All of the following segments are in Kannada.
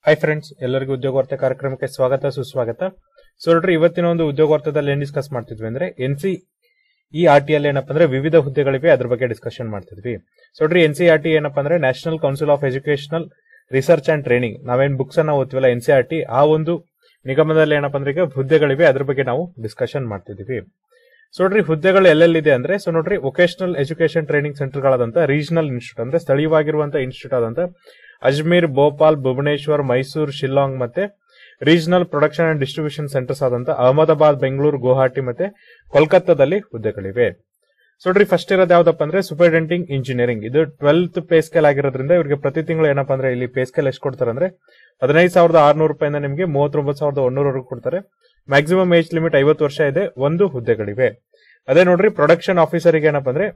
ಹಾಯ್ ಫ್ರೆಂಡ್ಸ್ ಎಲ್ಲರಿಗೂ ಉದ್ಯೋಗ ವಾರ್ತೆ ಕಾರ್ಯಕ್ರಮಕ್ಕೆ ಸ್ವಾಗತ ಸುಸ್ವಾಗತ ಸೊ ನೋಡ್ರಿ ಇವತ್ತಿನ ಒಂದು ಉದ್ಯೋಗ ವಾರ್ತೆದಲ್ಲಿ ಏನ್ ಡಿಸ್ಕಸ್ ಮಾಡ್ತಿದ್ವಿ ಅಂದ್ರೆ N C E R T ಅಲ್ಲಿ ಏನಪ್ಪಾ ಅಂದ್ರೆ ವಿವಿಧ ಹುದ್ದೆಗಳಿವೆ ಅದ್ರ ಬಗ್ಗೆ ಡಿಸ್ಕಷನ್ ಮಾಡ್ತಿದ್ವಿ ಸೊ ನೋಡ್ರಿ ಎನ್ ಸಿ ಆರ್ ಟಿ ಏನಪ್ಪಾ ಅಂದ್ರೆ national council of educational research and training ನಾವೇನ್ ಬುಕ್ಸ್ ಅನ್ನ ಓದ್ತೀವಲ್ಲ ಎನ್ ಸಿ ಆರ್ ಟಿ ಆ ಒಂದು ನಿಗಮದಲ್ಲಿ ಏನಪ್ಪಾ ಅಂದ್ರೆ ಈಗ ಹುದ್ದೆಗಳಿವೆ ಅದ್ರ ಬಗ್ಗೆ ನಾವು ಡಿಸ್ಕಷನ್ ಮಾಡ್ತಿದ್ವಿ ಸೊ ನೋಡ್ರಿ ಹುದ್ದೆಗಳು ಎಲ್ಲೆಲ್ಲಿದೆ ಅಂದ್ರೆ ಸೊ ನೋಡ್ರಿ ವೊಕೇಶನಲ್ ಎಜುಕೇಶನ್ ಟ್ರೈನಿಂಗ್ ಸೆಂಟರ್ಗಳಾದಂತ ರೀಜನಲ್ ಇನ್ಸ್ಟಿಟ್ಯೂಟ್ ಅಂದ್ರೆ ಸ್ಥಳೀಯವಾಗಿರುವಂತಹ ಇನ್ಸ್ಟಿಟ್ಯೂಟ್ ಆದಂತ ಅಜ್ಮೀರ್ ಭೋಪಾಲ್ ಭುವನೇಶ್ವರ್ ಮೈಸೂರು ಶಿಲ್ಲಾಂಗ್ ಮತ್ತೆ regional production and distribution centres ಆದಂತ ಅಹಮದಾಬಾದ್ ಬೆಂಗಳೂರು ಗುವಾಹಟಿ ಮತ್ತೆ ಕೋಲ್ಕತ್ತಾದಲ್ಲಿ ಹುದ್ದೆಗಳಿವೆ ಸೊ ನೋಡ್ರಿ ಫಸ್ಟ್ ಇರೋದು ಯಾವ್ದಪ್ಪ ಅಂದ್ರೆ ಸೂಪರಿಂಟೆಂಡಿಂಗ್ ಇಂಜಿನಿಯರಿಂಗ್ ಇದು ಟ್ವೆಲ್ತ್ ಪೇ ಸ್ಕೇಲ್ ಆಗಿರೋದ್ರಿಂದ ಇವರಿಗೆ ಪ್ರತಿ ತಿಂಗಳು ಏನಪ್ಪಾ ಅಂದ್ರೆ ಇಲ್ಲಿ ಪೇ ಸ್ಕೇಲ್ ಎಷ್ಟು ಕೊಡ್ತಾರೆ ಅಂದ್ರೆ ಹದಿನೈದು ಸಾವಿರದ ಆರ್ನೂರು ರೂಪಾಯಿಂದ ನಿಮಗೆ ಮೂವತ್ತೊಂಬತ್ತು ಸಾವಿರದ ಒಂದೂರವರೆಗೂ ಕೊಡ್ತಾರೆ ಮ್ಯಾಕ್ಸಿಮಮ್ ಏಜ್ ಲಿಮಿಟ್ ಐವತ್ತು ವರ್ಷ ಇದೆ ಒಂದು ಹುದ್ದೆಗಳಿವೆ ಅದೇ ನೋಡ್ರಿ ಪ್ರೊಡಕ್ಷನ್ ಆಫೀಸರ್ಗೆ ಏನಪ್ಪಾ ಅಂದ್ರೆ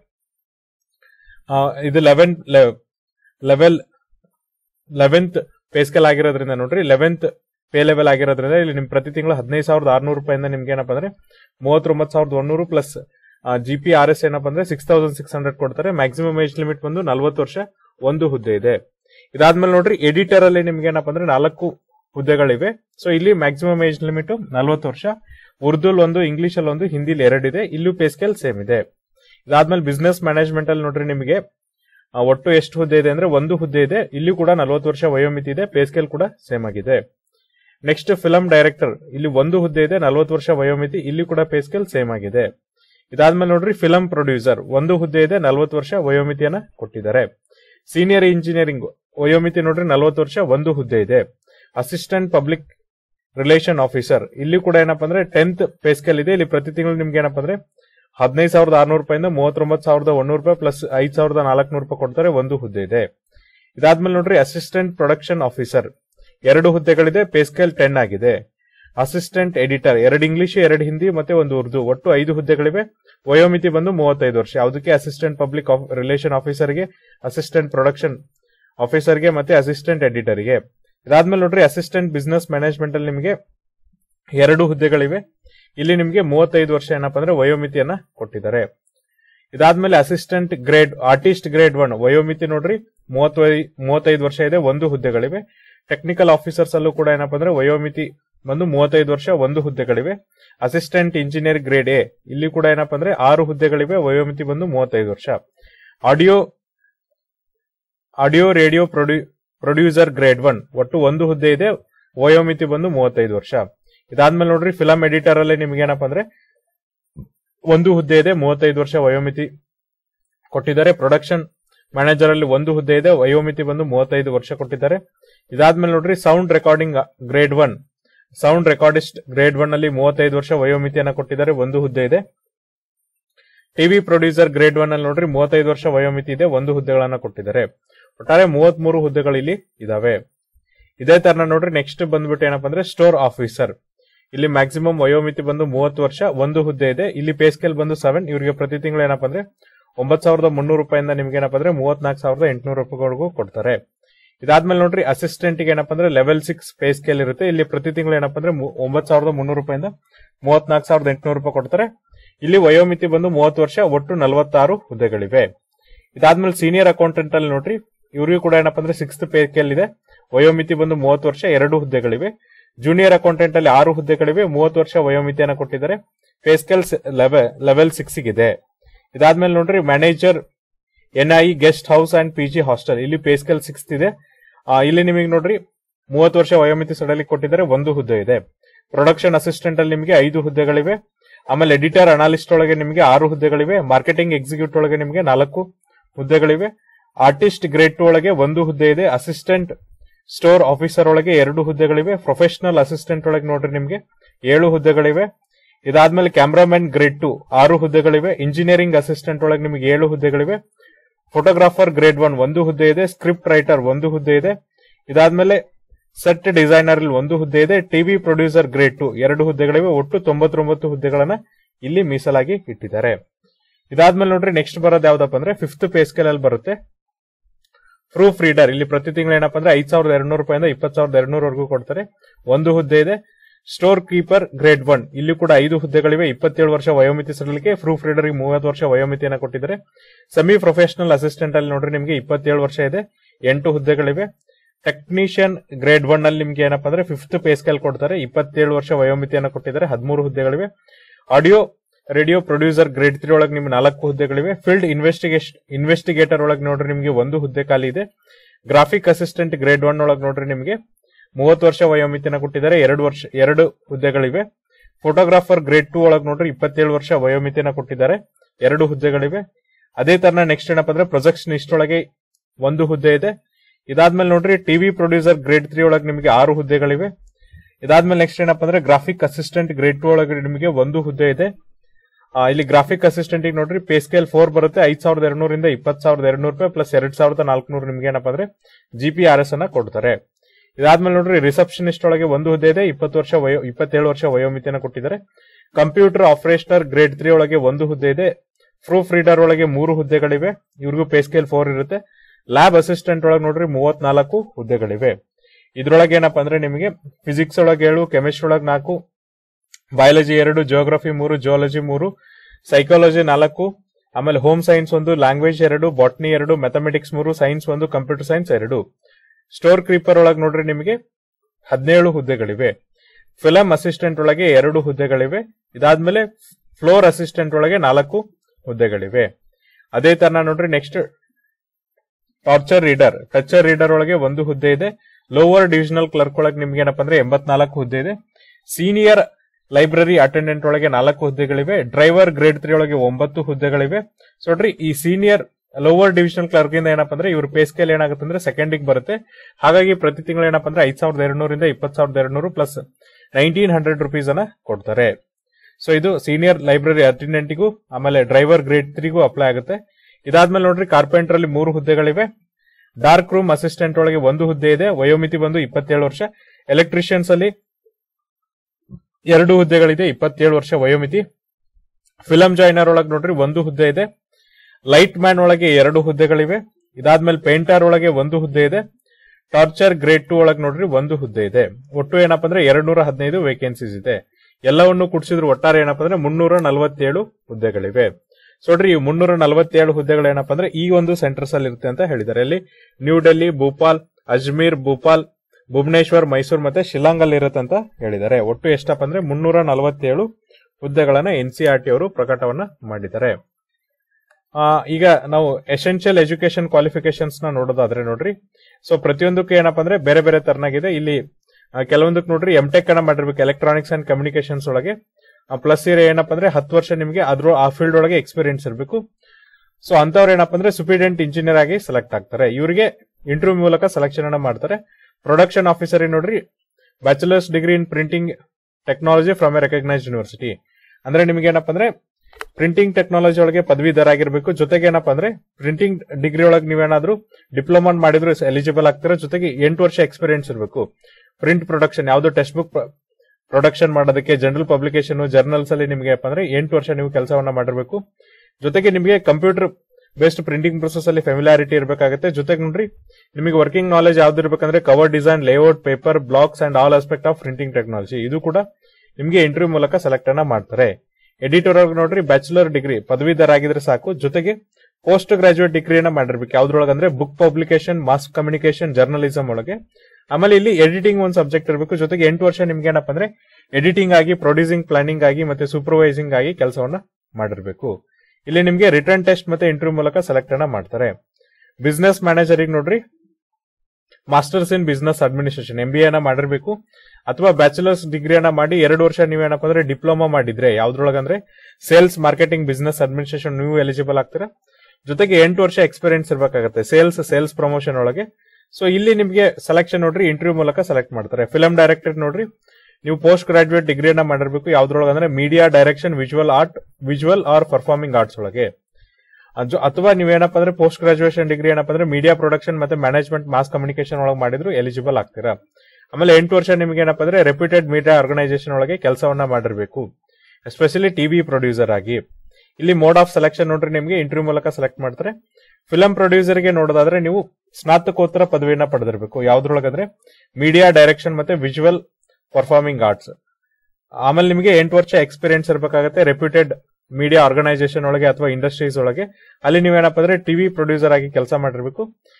ಆ, ಇದು eleven level eleventh pay scale ಆಗಿರೋದ್ರಿಂದ ನೋಡ್ರಿ ಲೆವೆಂತ್ ಪೇ ಲೆವೆಲ್ ಆಗಿರೋದ್ರಿಂದ ಇಲ್ಲಿ ನಿಮ್ ಪ್ರತಿ ತಿಂಗಳು ಹದಿನೈದು ಸಾವಿರದ ಆರ್ನೂರು ರೂಪಾಯಿಂದ ನಿಮ್ಗೆ ಏನಪ್ಪಾ ಅಂದ್ರೆ ಮೂವತ್ತೊಂಬತ್ತು ಸಾವಿರದ ಒಂದೂರು plus G P R S ಏನಪ್ಪಾ ಅಂದ್ರೆ ಸಿಕ್ಸ್ ತೌಸಂಡ್ ಸಿಕ್ಸ್ ಹಂಡ್ರೆಡ್ ಕೊಡ್ತಾರೆ ಮ್ಯಾಕ್ಸಿಮಮ್ ಏಜ್ ಲಿಮಿಟ್ ಬಂದು ನಲ್ವತ್ತು ವರ್ಷ ಒಂದು ಹುದ್ದೆ ಇದೆ ಇದಾದ್ಮೇಲೆ ನೋಡ್ರಿ ಎಡಿಟರ್ ಅಲ್ಲಿ ನಿಮ್ಗೆ ಏನಪ್ಪಾ ಅಂದ್ರೆ ನಾಲ್ಕು ಹುದ್ದೆಗಳಿವೆ ಸೊ ಇಲ್ಲಿ ಮ್ಯಾಕ್ಸಿಮಮ್ ಏಜ್ ಲಿಮಿಟ್ ನಲ್ವತ್ತು ವರ್ಷ ಉರ್ದುಲ್ ಒಂದು ಇಂಗ್ಲಿಷ್ ಅಲ್ಲಿ ಒಂದು ಹಿಂದಿಲಿ ಎರಡಿದೆ ಇಲ್ಲೂ ಪೇ ಸ್ಕೇಲ್ ಸೇಮ್ ಇದೆ ಇದಾದ್ಮೇಲೆ ಬಿಸ್ನೆಸ್ ಮ್ಯಾನೇಜ್ಮೆಂಟ್ ಅಲ್ಲಿ ನೋಡ್ರಿ ನಿಮಗೆ ಆ, ಒಟ್ಟು ಎಷ್ಟು ಹುದ್ದೆ ಇದೆ ಅಂದ್ರೆ ಒಂದು ಹುದ್ದೆ ಇದೆ ಇಲ್ಲಿ ಕೂಡ ನಲವತ್ತು ವರ್ಷ ವಯೋಮಿತಿ ಇದೆ ಪೇ ಸ್ಕೇಲ್ ಕೂಡ ಸೇಮ್ ಆಗಿದೆ ನೆಕ್ಸ್ಟ್ ಫಿಲಂ ಡೈರೆಕ್ಟರ್ ಇಲ್ಲಿ ಒಂದು ಹುದ್ದೆ ಇದೆ ನಲವತ್ತು ವರ್ಷ ವಯೋಮಿತಿ ಇಲ್ಲಿ ಕೂಡ ಪೇ ಸ್ಕೇಲ್ ಸೇಮ್ ಆಗಿದೆ ಇದಾದ್ಮೇಲೆ ನೋಡ್ರಿ ಫಿಲಂ ಪ್ರೊಡ್ಯೂಸರ್ ಒಂದು ಹುದ್ದೆ ಇದೆ ನಲವತ್ತು ವರ್ಷ ವಯೋಮಿತಿಯನ್ನ ಕೊಟ್ಟಿದ್ದಾರೆ ಸೀನಿಯರ್ ಇಂಜಿನಿಯರಿಂಗ್ ವಯೋಮಿತಿ ನೋಡ್ರಿ ನಲವತ್ತು ವರ್ಷ ಒಂದು ಹುದ್ದೆ ಇದೆ ಅಸಿಸ್ಟೆಂಟ್ ಪಬ್ಲಿಕ್ ರಿಲೇಷನ್ ಆಫೀಸರ್ ಇಲ್ಲಿ ಕೂಡ ಏನಪ್ಪಾ ಅಂದ್ರೆ ಟೆಂತ್ ಪೇ ಸ್ಕೇಲ್ ಇದೆ ಇಲ್ಲಿ ಪ್ರತಿ ತಿಂಗಳು ನಿಮ್ಗೆ ಏನಪ್ಪಾ ಅಂದ್ರೆ ಹದಿನೈದು ಸಾವಿರದ ಆರ್ನೂರು ರೂಪಾಯಿಂದ ಮೂವತ್ತೊಂಬತ್ತು ಸಾವಿರದ ಒಂದೂರು ರೂಪಾಯಿ ಪ್ಲಸ್ ಐದು ಸಾವಿರದ ನಾಲ್ಕುನೂರು ರೂಪಾಯಿ ಕೊಡ್ತಾರೆ ಒಂದು ಹುದ್ದೆ ಇದೆ ಇದಾದ್ಮೇಲೆ ನೋಡ್ರಿ ಅಸಿಸ್ಟೆಂಟ್ ಪ್ರೊಡಕ್ಷನ್ ಆಫೀಸರ್ ಎರಡು ಹುದ್ದೆಗಳಿದೆ ಪೇ ಸ್ಕೇಲ್ ಟೆನ್ ಆಗಿದೆ ಅಸಿಸ್ಟೆಂಟ್ ಎಡಿಟರ್ ಎರಡು ಇಂಗ್ಲಿಷ್ ಎರಡು ಹಿಂದಿ ಮತ್ತೆ ಒಂದು ಉರ್ದು ಒಟ್ಟು ಐದು ಹುದ್ದೆಗಳಿವೆ ವಯೋಮಿತಿ ಬಂದು ಮೂವತ್ತೈದು ವರ್ಷ ಯಾವುದಕ್ಕೆ ಅಸಿಸ್ಟೆಂಟ್ ಪಬ್ಲಿಕ್ ರಿಲೇಷನ್ ಆಫೀಸರ್ಗೆ ಅಸಿಸ್ಟೆಂಟ್ ಪ್ರೊಡಕ್ಷನ್ ಆಫೀಸರ್ಗೆ ಮತ್ತೆ ಅಸಿಸ್ಟೆಂಟ್ ಎಡಿಟರ್ಗೆ ಇದಾದ್ಮೇಲೆ ನೋಡ್ರಿ ಅಸಿಸ್ಟೆಂಟ್ ಬಿಸ್ನೆಸ್ ಮ್ಯಾನೇಜ್ಮೆಂಟ್ ಅಲ್ಲಿ ನಿಮಗೆ ಎರಡು ಹುದ್ದೆಗಳಿವೆ ಇಲ್ಲಿ ನಿಮಗೆ ಮೂವತ್ತೈದು ವರ್ಷ ಏನಪ್ಪಾ ಅಂದ್ರೆ ವಯೋಮಿತಿಯನ್ನ ಕೊಟ್ಟಿದ್ದಾರೆ ಇದಾದ್ಮೇಲೆ assistant grade artist grade one ವಯೋಮಿತಿ ನೋಡ್ರಿ ಮೂವತ್ತೈ ಮೂವತ್ತೈದು ವರ್ಷ ಇದೆ ಒಂದು ಹುದ್ದೆಗಳಿವೆ ಟೆಕ್ನಿಕಲ್ ಆಫೀಸರ್ಸ್ ಅಲ್ಲೂ ಕೂಡ ಏನಪ್ಪಾ ಅಂದ್ರೆ ವಯೋಮಿತಿ ಬಂದು ಮೂವತ್ತೈದು ವರ್ಷ ಒಂದು ಹುದ್ದೆಗಳಿವೆ ಅಸಿಸ್ಟೆಂಟ್ ಇಂಜಿನಿಯರ್ ಗ್ರೇಡ್ ಎ ಇಲ್ಲಿ ಕೂಡ ಏನಪ್ಪಾ ಅಂದ್ರೆ ಆರು ಹುದ್ದೆಗಳಿವೆ ವಯೋಮಿತಿ ಬಂದು ಮೂವತ್ತೈದು ವರ್ಷ audio audio radio producer grade one ಒಟ್ಟು ಒಂದು ಹುದ್ದೆ ಇದೆ ವಯೋಮಿತಿ ಬಂದು ಮೂವತ್ತೈದು ವರ್ಷ ಇದಾದ್ಮೇಲೆ ನೋಡ್ರಿ ಫಿಲಂ ಎಡಿಟರ್ ಅಲ್ಲಿ ನಿಮ್ಗೆ ಏನಪ್ಪಾ ಅಂದ್ರೆ ಒಂದು ಹುದ್ದೆ ಇದೆ ಮೂವತ್ತೈದು ವರ್ಷ ವಯೋಮಿತಿ ಕೊಟ್ಟಿದ್ದಾರೆ ಪ್ರೊಡಕ್ಷನ್ ಮ್ಯಾನೇಜರ್ ಅಲ್ಲಿ ಒಂದು ಹುದ್ದೆ ಇದೆ ವಯೋಮಿತಿ ಬಂದು ಮೂವತ್ತೈದು ವರ್ಷ ಕೊಟ್ಟಿದ್ದಾರೆ ಇದಾದ್ಮೇಲೆ ನೋಡ್ರಿ sound recording grade one sound recordist grade one ಅಲ್ಲಿ ಮೂವತ್ತೈದು ವರ್ಷ ವಯೋಮಿತಿಯನ್ನ ಕೊಟ್ಟಿದ್ದಾರೆ ಒಂದು ಹುದ್ದೆ ಇದೆ ಟಿವಿ ಪ್ರೊಡ್ಯೂಸರ್ ಗ್ರೇಡ್ ಒನ್ ಅಲ್ಲಿ ನೋಡ್ರಿ ಮೂವತ್ತೈದು ವರ್ಷ ವಯೋಮಿತಿ ಇದೆ ಒಂದು ಹುದ್ದೆಗಳನ್ನ ಕೊಟ್ಟಿದ್ದಾರೆ ಒಟ್ಟಾರೆ ಮೂವತ್ಮೂರು ಹುದ್ದೆಗಳು ಇಲ್ಲಿ ಇದಾವೆ ಇದೇ ತರ ನೋಡ್ರಿ ನೆಕ್ಸ್ಟ್ ಬಂದ್ಬಿಟ್ಟು ಏನಪ್ಪಾ ಅಂದ್ರೆ ಸ್ಟೋರ್ ಆಫೀಸರ್ ಇಲ್ಲಿ ಮ್ಯಾಕ್ಸಿಮಮ್ ವಯೋಮಿತಿ ಬಂದು ಮೂವತ್ತು ವರ್ಷ ಒಂದು ಹುದ್ದೆ ಇದೆ ಇಲ್ಲಿ ಪೇ ಸ್ಕೇಲ್ ಬಂದು ಸೆವೆನ್ ಇವರಿಗೆ ಪ್ರತಿ ತಿಂಗಳು ಏನಪ್ಪಾ ಅಂದ್ರೆ ಒಂಬತ್ತು ಸಾವಿರದ ಮುನ್ನೂರು ರೂಪಾಯಿಂದ ನಿಮ್ಗೆ ಏನಪ್ಪಾ ಅಂದ್ರೆ ಮೂವತ್ನಾಲ್ಕು ಸಾವಿರದ ಎಂಟುನೂರು ರೂಪಾಯಿವರೆಗೂ ಕೊಡ್ತಾರೆ ಇದಾದ್ಮೇಲೆ ನೋಡ್ರಿ ಅಸಿಸ್ಟೆಂಟ್ ಗೆ ಏನಪ್ಪಾ ಅಂದ್ರೆ ಲೆವೆಲ್ ಸಿಕ್ಸ್ ಪೇ ಸ್ಕೇಲ್ ಇರುತ್ತೆ ಇಲ್ಲಿ ಪ್ರತಿ ತಿಂಗಳು ಏನಪ್ಪಾ ಅಂದ್ರೆ ಒಂಬತ್ತು ಸಾವಿರದ ಮುನ್ನೂರು ರೂಪಾಯಿಂದ ಮೂವತ್ನಾಲ್ಕು ಸಾವಿರದ ಎಂಟುನೂರು ರೂಪಾಯಿ ಕೊಡ್ತಾರೆ ಇಲ್ಲಿ ವಯೋಮಿತಿ ಬಂದು ಮೂವತ್ತು ವರ್ಷ ಒಟ್ಟು ನಲವತ್ತಾರು ಹುದ್ದೆಗಳಿವೆ ಇದಾದ್ಮೇಲೆ ಸೀನಿಯರ್ ಅಕೌಂಟೆಂಟ್ ಅಲ್ಲಿ ನೋಡ್ರಿ ಇವರಿಗೂ ಕೂಡ ಏನಪ್ಪಾ ಅಂದ್ರೆ ಸಿಕ್ಸ್ತ್ ಪೇ ಸ್ಕೇಲ್ ಇದೆ ವಯೋಮಿತಿ ಬಂದು ಮೂವತ್ತು ವರ್ಷ ಎರಡು ಹುದ್ದೆಗಳಿವೆ ಜೂನಿಯರ್ ಅಕೌಂಟೆಂಟ್ ಅಲ್ಲಿ ಆರು ಹುದ್ದೆಗಳಿವೆ ಮೂವತ್ತು ವರ್ಷ ವಯೋಮಿತಿಯನ್ನು ಕೊಟ್ಟಿದ್ದಾರೆ ಪೇ ಸ್ಕೇಲ್ ಲೆವೆಲ್ ಸಿಕ್ಸ್ ಇದೆ ಇದಾದ್ಮೇಲೆ ನೋಡ್ರಿ manager N I guest house and P G hostel ಇಲ್ಲಿ ಪೇ ಸ್ಕೇಲ್ ಸಿಕ್ಸ್ ಇದೆ ಆ, ಇಲ್ಲಿ ನಿಮಗೆ ನೋಡ್ರಿ ಮೂವತ್ತು ವರ್ಷ ವಯೋಮಿತಿ ಸಡಲಿ ಕೊಟ್ಟಿದ್ದಾರೆ ಒಂದು ಹುದ್ದೆ ಇದೆ ಪ್ರೊಡಕ್ಷನ್ ಅಸಿಸ್ಟೆಂಟ್ ಅಲ್ಲಿ ನಿಮಗೆ ಐದು ಹುದ್ದೆಗಳಿವೆ ಆಮೇಲೆ ಎಡಿಟರ್ ಅನಾಲಿಸ್ಟ್ ಒಳಗೆ ನಿಮಗೆ ಆರು ಹುದ್ದೆಗಳಿವೆ ಮಾರ್ಕೆಟಿಂಗ್ ಎಕ್ಸಿಕ್ಯೂಟಿವ್ ಒಳಗೆ ನಿಮಗೆ ನಾಲ್ಕು ಹುದ್ದೆಗಳಿವೆ ಆರ್ಟಿಸ್ಟ್ ಗ್ರೇಡ್ ಟು ಒಳಗೆ ಒಂದು ಹುದ್ದೆ ಇದೆ ಅಸಿಸ್ಟೆಂಟ್ ಸ್ಟೋರ್ ಆಫೀಸರ್ ಒಳಗೆ ಎರಡು ಹುದ್ದೆಗಳಿವೆ ಪ್ರೊಫೆಷನಲ್ ಅಸಿಸ್ಟೆಂಟ್ ಒಳಗೆ ನೋಡ್ರಿ ನಿಮಗೆ ಏಳು ಹುದ್ದೆಗಳಿವೆ ಇದಾದ್ಮೇಲೆ ಕ್ಯಾಮ್ರಾಮನ್ ಗ್ರೇಡ್ ಟು ಆರು ಹುದ್ದೆಗಳಿವೆ ಇಂಜಿನಿಯರಿಂಗ್ ಅಸಿಸ್ಟೆಂಟ್ ಒಳಗೆ ನಿಮಗೆ ಏಳು ಹುದ್ದೆಗಳಿವೆ ಫೋಟೋಗ್ರಾಫರ್ ಗ್ರೇಡ್ ಒನ್ ಒಂದು ಹುದ್ದೆ ಇದೆ ಸ್ಕ್ರಿಪ್ಟ್ ರೈಟರ್ ಒಂದು ಹುದ್ದೆ ಇದೆ ಇದಾದ್ಮೇಲೆ ಸೆಟ್ ಡಿಸೈನರ್ ಅಲ್ಲಿ ಒಂದು ಹುದ್ದೆ ಇದೆ ಟಿವಿ ಪ್ರೊಡ್ಯೂಸರ್ ಗ್ರೇಡ್ ಟು ಎರಡು ಹುದ್ದೆಗಳಿವೆ ಒಟ್ಟು ತೊಂಬತ್ತೊಂಬತ್ತು ಹುದ್ದೆಗಳನ್ನ ಇಲ್ಲಿ ಮೀಸಲಾಗಿ ಇಟ್ಟಿದ್ದಾರೆ ಇದಾದ್ಮೇಲೆ ನೋಡ್ರಿ ನೆಕ್ಸ್ಟ್ ಬರೋದು ಯಾವ್ದಪ್ಪ ಅಂದ್ರೆ ಫಿಫ್ತ್ ಪೇ ಸ್ಕೇಲ್ ಅಲ್ಲಿ ಬರುತ್ತೆ ಪ್ರೂಫ್ ರೀಡರ್ ಇಲ್ಲಿ ಪ್ರತಿ ತಿಂಗಳು ಏನಪ್ಪಾ ಅಂದ್ರೆ ಐದ್ ಸಾವಿರದ ಎರಡ್ನೂರು ರೂಪಾಯಿಂದ ಇಪ್ಪತ್ತು ಸಾವಿರದ ಎರಡ್ನೂರವರೆಗೂ ಕೊಡ್ತಾರೆ ಒಂದು ಹುದ್ದೆ ಇದೆ ಸ್ಟೋರ್ ಕೀಪರ್ ಗ್ರೇಡ್ ಒನ್ ಇಲ್ಲಿ ಕೂಡ ಐದು ಹುದ್ದೆಗಳಿವೆ ಇಪ್ಪತ್ತೇಳು ವರ್ಷ ವಯೋಮಿತಿ ಸಡಲಿಕ್ಕೆ ಪ್ರೂಫ್ ರೀಡರ್ ಮೂವತ್ತು ವರ್ಷ ವಯೋಮಿತಿಯನ್ನು ಕೊಟ್ಟಿದ್ದಾರೆ ಸೆಮಿ ಪ್ರೊಫೆಷನಲ್ ಅಸಿಸ್ಟೆಂಟ್ ಅಲ್ಲಿ ನೋಡ್ರಿ ನಿಮಗೆ ಇಪ್ಪತ್ತೇಳು ವರ್ಷ ಇದೆ ಎಂಟು ಹುದ್ದೆಗಳಿವೆ ಟೆಕ್ನಿಷಿಯನ್ ಗ್ರೇಡ್ ಒನ್ ಅಲ್ಲಿ ನಿಮ್ಗೆ ಏನಪ್ಪಾ ಅಂದ್ರೆ ಫಿಫ್ತ್ ಪೇ ಸ್ಕೇಲ್ ಕೊಡ್ತಾರೆ ಇಪ್ಪತ್ತೇಳು ವರ್ಷ ವಯೋಮಿತಿಯನ್ನು ಕೊಟ್ಟಿದ್ದಾರೆ ಹದಿಮೂರು ಹುದ್ದೆಗಳಿವೆ audio radio producer grade three ಒಳಗೆ ನಿಮ್ಗೆ ನಾಲ್ಕು ಹುದ್ದೆಗಳಿವೆ ಫೀಲ್ಡ್ ಇನ್ವೆಸ್ಟಿಗೇಷನ್ ಇನ್ವೆಸ್ಟಿಗೇಟರ್ ಒಳಗೆ ನೋಡ್ರಿ ನಿಮ್ಗೆ ಒಂದು ಹುದ್ದೆ ಖಾಲಿ ಇದೆ ಗ್ರಾಫಿಕ್ ಅಸಿಸ್ಟೆಂಟ್ ಗ್ರೇಡ್ ಒನ್ ಒಳಗೆ ನೋಡ್ರಿ ನಿಮ್ಗೆ ಮೂವತ್ತು ವರ್ಷ ವಯೋಮಿತಿನ ಕೊಟ್ಟಿದ್ದಾರೆ ಎರಡು ವರ್ಷ ಎರಡು ಹುದ್ದೆಗಳಿವೆ ಫೋಟೋಗ್ರಾಫರ್ ಗ್ರೇಡ್ ಟೂ ಒಳಗೆ ನೋಡ್ರಿ ಇಪ್ಪತ್ತೇಳು ವರ್ಷ ವಯೋಮಿತಿನ ಕೊಟ್ಟಿದ್ದಾರೆ ಎರಡು ಹುದ್ದೆಗಳಿವೆ ಅದೇ ತರ ನೆಕ್ಸ್ಟ್ ಏನಪ್ಪಾ ಅಂದ್ರೆ ಪ್ರೊಜೆಕ್ಷನಿಸ್ಟ್ ಒಳಗೆ ಒಂದು ಹುದ್ದೆ ಇದೆ ಇದಾದ್ಮೇಲೆ ನೋಡ್ರಿ ಟಿವಿ ಪ್ರೊಡ್ಯೂಸರ್ ಗ್ರೇಡ್ ತ್ರೀ ಒಳಗೆ ನಿಮಗೆ ಆರು ಹುದ್ದೆಗಳಿವೆ ಇದಾದ್ಮೇಲೆ ನೆಕ್ಸ್ಟ್ ಏನಪ್ಪಾ ಅಂದ್ರೆ ಗ್ರಾಫಿಕ್ ಅಸಿಸ್ಟೆಂಟ್ ಗ್ರೇಡ್ ಟೂ ಒಳಗೆ ನಿಮಗೆ ಒಂದು ಹುದ್ದೆ ಇದೆ ಆ, ಇಲ್ಲಿ ಗ್ರಾಫಿಕ್ ಅಸಿಸ್ಟೆಂಟ್ ನೋಡ್ರಿ ಪೇ ಸ್ಕೇಲ್ ಫೋರ್ ಬರುತ್ತೆ ಐದ್ ಸಾವಿರದ ಎರಡ್ನೂರಿಂದ ಇಪ್ಪತ್ತು ಸಾವಿರದ ಎರಡ್ನೂರು ರೂಪಾಯಿ ಪ್ಲಸ್ ಎರಡ್ ಸಾವಿರದ ನಾಲ್ಕುನೂರು ನಿಮ್ಗೆ ಏನಪ್ಪಾ ಅಂದ್ರೆ ಜಿ ಪಿ ಆರ್ ಎಸ್ ಅನ್ನ ಕೊಡ್ತಾರೆ ಇದಾದ್ಮೇಲೆ ನೋಡ್ರಿ ರಿಸೆಪ್ಷನಿಸ್ಟ್ ಒಳಗೆ ಒಂದು ಹುದ್ದೆ ಇದೆ ಇಪ್ಪತ್ತು ವರ್ಷ ವಯೋ ಇಪ್ಪತ್ತೇಳು ವರ್ಷ ವಯೋಮಿತಿಯನ್ನು ಕೊಟ್ಟಿದ್ದಾರೆ ಕಂಪ್ಯೂಟರ್ ಆಪರೇಟರ್ ಗ್ರೇಡ್ ತ್ರೀ ಒಳಗೆ ಒಂದು ಹುದ್ದೆ ಇದೆ ಪ್ರೂಫ್ ರೀಡರ್ ಒಳಗೆ ಮೂರು ಹುದ್ದೆಗಳಿವೆ ಇವ್ರಿಗೂ ಪೇ ಸ್ಕೇಲ್ ಫೋರ್ ಇರುತ್ತೆ ಲ್ಯಾಬ್ ಅಸಿಸ್ಟೆಂಟ್ ಒಳಗೆ ನೋಡ್ರಿ ಮೂವತ್ನಾಲ್ಕು ಹುದ್ದೆಗಳಿವೆ ಇದ್ರೊಳಗೆ ಏನಪ್ಪಾ ಅಂದ್ರೆ ನಿಮಗೆ ಫಿಸಿಕ್ಸ್ ಒಳಗೆ ಏಳು ಕೆಮಿಸ್ಟ್ರಿ ಒಳಗೆ ನಾಲ್ಕು ಬಯಾಲಜಿ ಎರಡು ಜಿಯೋಗ್ರಫಿ ಮೂರು ಜಿಯಾಲಜಿ ಮೂರು ಸೈಕಾಲಜಿ ನಾಲ್ಕು ಆಮೇಲೆ ಹೋಮ್ ಸೈನ್ಸ್ ಒಂದು ಲ್ಯಾಂಗ್ವೇಜ್ ಎರಡು ಬಾಟ್ನಿ ಎರಡು ಮ್ಯಾಥಮೆಟಿಕ್ಸ್ ಮೂರು ಸೈನ್ಸ್ ಒಂದು ಕಂಪ್ಯೂಟರ್ ಸೈನ್ಸ್ ಎರಡು ಸ್ಟೋರ್ ಕ್ರೀಪರ್ ಒಳಗೆ ನೋಡ್ರಿ ನಿಮಗೆ ಹದಿನೇಳು ಹುದ್ದೆಗಳಿವೆ ಫಿಲಂ ಅಸಿಸ್ಟೆಂಟ್ ಒಳಗೆ ಎರಡು ಹುದ್ದೆಗಳಿವೆ ಇದಾದ್ಮೇಲೆ ಫ್ಲೋರ್ ಅಸಿಸ್ಟೆಂಟ್ ಒಳಗೆ ನಾಲ್ಕು ಹುದ್ದೆಗಳಿವೆ ಅದೇ ತರ ನೋಡ್ರಿ next torture reader toucher reader ಒಳಗೆ ಒಂದು ಹುದ್ದೆ ಇದೆ ಲೋವರ್ ಡಿವಿಷನಲ್ ಕ್ಲರ್ಕ್ ಒಳಗೆ ನಿಮ್ಗೆ ಏನಪ್ಪಾ ಅಂದ್ರೆ ಎಂಬತ್ನಾಲ್ಕು ಹುದ್ದೆ ಇದೆ ಸೀನಿಯರ್ ಲೈಬ್ರರಿ ಅಟೆಂಡೆಂಟ್ ಒಳಗೆ ನಾಲ್ಕು ಹುದ್ದೆಗಳಿವೆ ಡ್ರೈವರ್ ಗ್ರೇಡ್ ತ್ರೀ ಒಳಗೆ ಒಂಬತ್ತು ಹುದ್ದೆಗಳಿವೆ ಸೊ ನೋಡ್ರಿ ಈ ಸೀನಿಯರ್ ಲೋವರ್ ಡಿವಿಷನಲ್ ಕ್ಲರ್ಕ್ ಇಂದ ಏನಪ್ಪಾ ಅಂದ್ರೆ ಇವ್ರ ಪೇ ಸ್ಕೇಲ್ ಏನಾಗುತ್ತೆ ಅಂದ್ರೆ ಸೆಕೆಂಡಿಗೆ ಬರುತ್ತೆ ಹಾಗಾಗಿ ಪ್ರತಿ ತಿಂಗಳು ಏನಪ್ಪಾ ಅಂದ್ರೆ ಐದ್ ಸಾವಿರದ ಎರಡ್ನೂರಿಂದ ಇಪ್ಪತ್ತು ಸಾವಿರದ ಎರಡ್ನೂರು ಪ್ಲಸ್ ನೈನ್ಟೀನ್ ಹಂಡ್ರೆಡ್ ರುಪೀಸ್ ಅನ್ನ ಕೊಡ್ತಾರೆ ಸೊ ಇದು ಸೀನಿಯರ್ ಲೈಬ್ರರಿ ಅಟೆಂಡೆಂಟಿಗೂ ಆಮೇಲೆ ಡ್ರೈವರ್ ಗ್ರೇಡ್ ತ್ರೀಗೂ ಅಪ್ಲೈ ಆಗುತ್ತೆ ಇದಾದ್ಮೇಲೆ ನೋಡ್ರಿ ಕಾರ್ಪೆಂಟರ್ ಅಲ್ಲಿ ಮೂರು ಹುದ್ದೆಗಳಿವೆ ಡಾರ್ಕ್ ರೂಮ್ ಅಸಿಸ್ಟೆಂಟ್ ಒಳಗೆ ಒಂದು ಹುದ್ದೆ ಇದೆ ವಯೋಮಿತಿ ಬಂದು ಇಪ್ಪತ್ತೇಳು ವರ್ಷ ಎಲೆಕ್ಟ್ರಿಷಿಯನ್ಸ್ ಅಲ್ಲಿ ಎರಡು ಹುದ್ದೆಗಳಿದೆ ಇಪ್ಪತ್ತೇಳು ವರ್ಷ ವಯೋಮಿತಿ ಫಿಲಂ ಜಾಯ್ನರ್ ಒಳಗೆ ನೋಡ್ರಿ ಒಂದು ಹುದ್ದೆ ಇದೆ ಲೈಟ್ ಮ್ಯಾನ್ ಒಳಗೆ ಎರಡು ಹುದ್ದೆಗಳಿವೆ ಇದಾದ್ಮೇಲೆ ಪೇಂಟರ್ ಒಳಗೆ ಒಂದು ಹುದ್ದೆ ಇದೆ ಟಾರ್ಚರ್ ಗ್ರೇಡ್ ಟೂ ಒಳಗೆ ನೋಡ್ರಿ ಒಂದು ಹುದ್ದೆ ಇದೆ ಒಟ್ಟು ಏನಪ್ಪಾ ಅಂದ್ರೆ ಎರಡ್ ನೂರ ಹದಿನೈದು ವೇಕೆನ್ಸೀಸ್ ಇದೆ ಎಲ್ಲವನ್ನು ಕುಡಿಸಿದ್ರು ಒಟ್ಟಾರೆ ಏನಪ್ಪಾ ಅಂದ್ರೆ ಮುನ್ನೂರ ನಲವತ್ತೇಳು ಹುದ್ದೆಗಳಿವೆ ಸೊ ನೋಡ್ರಿ ಈ ಮುನ್ನೂರ ನಲವತ್ತೇಳು ಹುದ್ದೆಗಳು ಏನಪ್ಪಾ ಅಂದ್ರೆ ಈ ಒಂದು ಸೆಂಟರ್ಸ್ ಅಲ್ಲಿ ಇರುತ್ತೆ ಅಂತ ಹೇಳಿದ್ದಾರೆ ಇಲ್ಲಿ ನ್ಯೂ ಡೆಲ್ಲಿ ಭೂಪಾಲ್ ಅಜ್ಮೀರ್ ಭೂಪಾಲ್ ಭುವನೇಶ್ವರ್ ಮೈಸೂರು ಮತ್ತೆ ಶಿಲಾಂಗ್ ಅಲ್ಲಿ ಇರುತ್ತೆ ಅಂತ ಹೇಳಿದ್ದಾರೆ ಒಟ್ಟು ಎಷ್ಟಪ್ಪ ಅಂದ್ರೆ ಮುನ್ನೂರ ನಲವತ್ತೇಳು ಹುದ್ದೆಗಳನ್ನ ಎನ್ ಸಿ ಆರ್ ಟಿ ಅವರು ಪ್ರಕಟವನ್ನ ಮಾಡಿದ್ದಾರೆ ಆ, ಈಗ ನಾವು ಎಸೆನ್ಷಿಯಲ್ ಎಜುಕೇಶನ್ ಕ್ವಾಲಿಫಿಕೇಶನ್ಸ್ ನ ನೋಡೋದಾದ್ರೆ ನೋಡ್ರಿ ಸೊ ಪ್ರತಿಯೊಂದಕ್ಕೂ ಏನಪ್ಪಾ ಅಂದ್ರೆ ಬೇರೆ ಬೇರೆ ತರನಾಗಿದೆ ಇಲ್ಲಿ ಆ, ಕೆಲವೊಂದಕ್ಕೆ ನೋಡ್ರಿ ಎಂ ಟೆಕ್ ಅನ್ನ ಮಾಡಿರ್ಬೇಕು ಎಲೆಕ್ಟ್ರಾನಿಕ್ಸ್ ಅಂಡ್ ಕಮ್ಯುನಿಕೇಶನ್ಸ್ ಒಳಗೆ ಪ್ಲಸ್ ಇರೋ ಏನಪ್ಪಾ ಅಂದ್ರೆ ಹತ್ತು ವರ್ಷ ನಿಮಗೆ ಅದ್ರ ಆ ಫೀಲ್ಡ್ ಒಳಗೆ ಎಕ್ಸ್ಪೀರಿಯನ್ಸ್ ಇರಬೇಕು ಸೊ ಅಂತವ್ರು ಏನಪ್ಪಾ ಅಂದ್ರೆ ಸುಪಿಡೆಂಟ್ ಇಂಜಿನಿಯರ್ ಆಗಿ ಸೆಲೆಕ್ಟ್ ಆಗ್ತಾರೆ ಇವರಿಗೆ ಇಂಟರ್ವ್ಯೂ ಮೂಲಕ ಸೆಲೆಕ್ಷನ್ ಅನ್ನ ಮಾಡ್ತಾರೆ ಪ್ರೊಡಕ್ಷನ್ ಆಫೀಸರ್ ನೋಡ್ರಿ bachelors degree in printing technology from a recognised university ಅಂದ್ರೆ ನಿಮಗೆ ಏನಪ್ಪಾ ಅಂದ್ರೆ ಪ್ರಿಂಟಿಂಗ್ ಟೆಕ್ನಾಲಜಿ ಒಳಗೆ ಪದವೀಧರ ಆಗಿರ್ಬೇಕು ಜೊತೆಗೆ ಏನಪ್ಪಾ ಅಂದ್ರೆ ಪ್ರಿಂಟಿಂಗ್ ಡಿಗ್ರಿ ಒಳಗೆ ನೀವೇನಾದ್ರೂ ಡಿಪ್ಲೊಮಾ ಮಾಡಿದ್ರು ಎಲಿಜಿಬಲ್ ಆಗ್ತೀರಾ ಜೊತೆಗೆ ಎಂಟು ವರ್ಷ ಎಕ್ಸ್ಪೀರಿಯನ್ಸ್ ಇರಬೇಕು ಪ್ರಿಂಟ್ ಪ್ರೊಡಕ್ಷನ್ ಯಾವ್ದು ಟೆಕ್ಸ್ಟ್ ಬುಕ್ ಪ್ರೊಡಕ್ಷನ್ ಮಾಡೋದಕ್ಕೆ ಜನರಲ್ ಪಬ್ಲಿಕೇಶನ್ ಜರ್ನಲ್ಸ್ ಅಲ್ಲಿ ನಿಮಗೆ ಏನಪ್ಪಾ ಅಂದ್ರೆ ಎಂಟು ವರ್ಷ ನೀವು ಕೆಲಸವನ್ನ ಮಾಡಿರ್ಬೇಕು ಜೊತೆಗೆ ನಿಮಗೆ ಕಂಪ್ಯೂಟರ್ ಬೇಸ್ಡ್ ಪ್ರಿಂಟಿಂಗ್ ಪ್ರೊಸೆಸ್ ಅಲ್ಲಿ ಫೆಮಿಲಾರಿಟಿ ಇರಬೇಕಾಗುತ್ತೆ ಜೊತೆಗೆ ನೋಡ್ರಿ ನಿಮಗೆ ವರ್ಕಿಂಗ್ ನಾಲೆಜ್ ಯಾವ್ದು ಇರಬೇಕಂದ್ರೆ cover design layout paper blocks and all aspect of printing technology ಇದು ಕೂಡ ನಿಮಗೆ ಇಂಟರ್ವ್ಯೂ ಮೂಲಕ ಸೆಲೆಕ್ಟ್ ಅನ್ನ ಮಾಡ್ತಾರೆ ಎಡಿಟರ್ ನೋಡ್ರಿ ಬ್ಯಾಚುಲರ್ ಡಿಗ್ರಿ ಪದವೀಧರ ಆಗಿದ್ರೆ ಸಾಕು ಜೊತೆಗೆ ಪೋಸ್ಟ್ ಗ್ರಾಜುಯೇಟ್ ಡಿಗ್ರಿಯನ್ನ ಮಾಡಿರ್ಬೇಕು ಯಾವ್ದ್ರೊಳಗೆ ಅಂದ್ರೆ book publication mass communication journalism ಒಳಗೆ ಆಮೇಲೆ ಇಲ್ಲಿ ಎಡಿಟಿಂಗ್ ಒಂದು ಸಬ್ಜೆಕ್ಟ್ ಇರಬೇಕು ಜೊತೆಗೆ ಎಂಟು ವರ್ಷ ನಿಮ್ಗೆ ಏನಪ್ಪಾ ಅಂದ್ರೆ ಎಡಿಟಿಂಗ್ ಆಗಿ ಪ್ರೊಡ್ಯೂಸಿಂಗ್ ಪ್ಲಾನಿಂಗ್ ಆಗಿ ಮತ್ತೆ ಸೂಪರ್ವೈಸಿಂಗ್ ಆಗಿ ಕೆಲಸವನ್ನ ಮಾಡಿರ್ಬೇಕು ಇಲ್ಲಿ ನಿಮ್ಗೆ ರಿಟರ್ನ್ ಟೆಸ್ಟ್ ಮತ್ತೆ ಇಂಟರ್ವ್ಯೂ ಮೂಲಕ ಸೆಲೆಕ್ಟ್ ಅನ್ನ ಮಾಡ್ತಾರೆ ಬಿಸ್ನೆಸ್ ಮ್ಯಾನೇಜರ್ ನೋಡ್ರಿ masters in business administration M B ಎನ ಮಾಡಿರ್ಬೇಕು ಅಥವಾ ಬ್ಯಾಚುಲರ್ಸ್ ಡಿಗ್ರಿಯನ್ನ ಮಾಡಿ ಎರಡು ವರ್ಷ ನೀವೇನಪ್ಪ ಅಂದ್ರೆ ಡಿಪ್ಲೊಮಾ ಮಾಡಿದ್ರೆ ಯಾವ್ದ್ರೊಳಗಂದ್ರೆ ಸೇಲ್ಸ್ ಮಾರ್ಕೆಟಿಂಗ್ ಬಿಸ್ನೆಸ್ ಅಡ್ಮಿನಿಸ್ಟ್ರೇಷನ್ ನೀವು ಎಲಿಜಿಬಲ್ ಆಗ್ತೀರಾ ಜೊತೆಗೆ ಎಂಟು ವರ್ಷ ಎಕ್ಸ್ಪೀರಿಯನ್ಸ್ ಇರಬೇಕಾಗುತ್ತೆ ಸೇಲ್ಸ್ ಸೇಲ್ಸ್ ಪ್ರಮೋಷನ್ ಒಳಗೆ ಸೊ ಇಲ್ಲಿ ನಿಮಗೆ ಸೆಲೆಕ್ಷನ್ ನೋಡ್ರಿ ಇಂಟರ್ವ್ಯೂ ಮೂಲಕ ಸೆಲೆಕ್ಟ್ ಮಾಡ್ತಾರೆ ಫಿಲಂ ಡೈರೆಕ್ಟರ್ ನೋಡ್ರಿ ನೀವು ಪೋಸ್ಟ್ ಗ್ರಾಜುಯೇಟ್ ಡಿಗ್ರಿಯನ್ನ ಮಾಡಿರ್ಬೇಕು ಯಾವ್ದ್ರೊಳಗೆ ಅಂದ್ರೆ media direction visual art visual or performing arts ಒಳಗೆ ಅಜ್- ಅಥವಾ ನೀವೇನಪ್ಪ ಅಂದ್ರೆ ಪೋಸ್ಟ್ ಗ್ರಾಜುಯೇಷನ್ ಡಿಗ್ರಿ ಏನಪ್ಪ ಅಂದ್ರೆ ಮೀಡಿಯಾ ಪ್ರೊಡಕ್ಷನ್ ಮತ್ತೆ ಮ್ಯಾನೇಜ್ಮೆಂಟ್ ಮಾಸ್ ಕಮ್ಯುನಿಕೇಶನ್ ಒಳಗೆ ಮಾಡಿದ್ರು ಎಲಿಜಿಬಲ್ ಆಗ್ತೀರಾ ಆಮೇಲೆ ಎಂಟು ವರ್ಷ ನಿಮ್ಗೆ ಏನಪ್ಪ ಅಂದ್ರೆ ರೆಪ್ಯೂಟೆಡ್ ಮೀಡಿಯಾ ಆರ್ಗನೈಸೇಷನ್ ಒಳಗೆ ಕೆಲಸವನ್ನ ಮಾಡಿರ್ಬೇಕು ಎಸ್ಪೆಷಲಿ ಟಿವಿ ಪ್ರೊಡ್ಯೂಸರ್ ಆಗಿ ಇಲ್ಲಿ ಮೋಡ್ ಆಫ್ ಸೆಲೆಕ್ಷನ್ ನೋಡ್ರಿ ನಿಮ್ಗೆ ಇಂಟರ್ವ್ಯೂ ಮೂಲಕ ಸೆಲೆಕ್ಟ್ ಮಾಡ್ತಾರೆ ಫಿಲಂ ಪ್ರೊಡ್ಯೂಸರ್ ಗೆ ನೋಡೋದಾದ್ರೆ ನೀವು ಸ್ನಾತಕೋತ್ತರ ಪದವಿಯನ್ನ ಪಡೆದಿರಬೇಕು ಯಾವ್ದ್ರೊಳಗಂದ್ರೆ ಮೀಡಿಯಾ ಡೈರೆಕ್ಷನ್ ಮತ್ತೆ ವಿಜುವಲ್ ಪರ್ಫಾರ್ಮಿಂಗ್ ಆರ್ಟ್ಸ್ ಆಮೇಲೆ ನಿಮಗೆ ಎಂಟು ವರ್ಷ ಎಕ್ಸ್ಪೀರಿಯನ್ಸ್ ಇರಬೇಕಾಗುತ್ತೆ ರೆಪ್ಯೂಟೆಡ್ ಮೀಡಿಯಾ ಆರ್ಗನೈಸೇಷನ್ ಒಳಗೆ ಅಥವಾ ಇಂಡಸ್ಟ್ರೀಸ್ ಒಳಗೆ ಅಲ್ಲಿ ನೀವೇನಪ್ಪ ಅಂದ್ರೆ ಟಿವಿ ಪ್ರೊಡ್ಯೂಸರ್ ಆಗಿ ಕೆಲಸ ಮಾಡಿರ್ಬೇಕು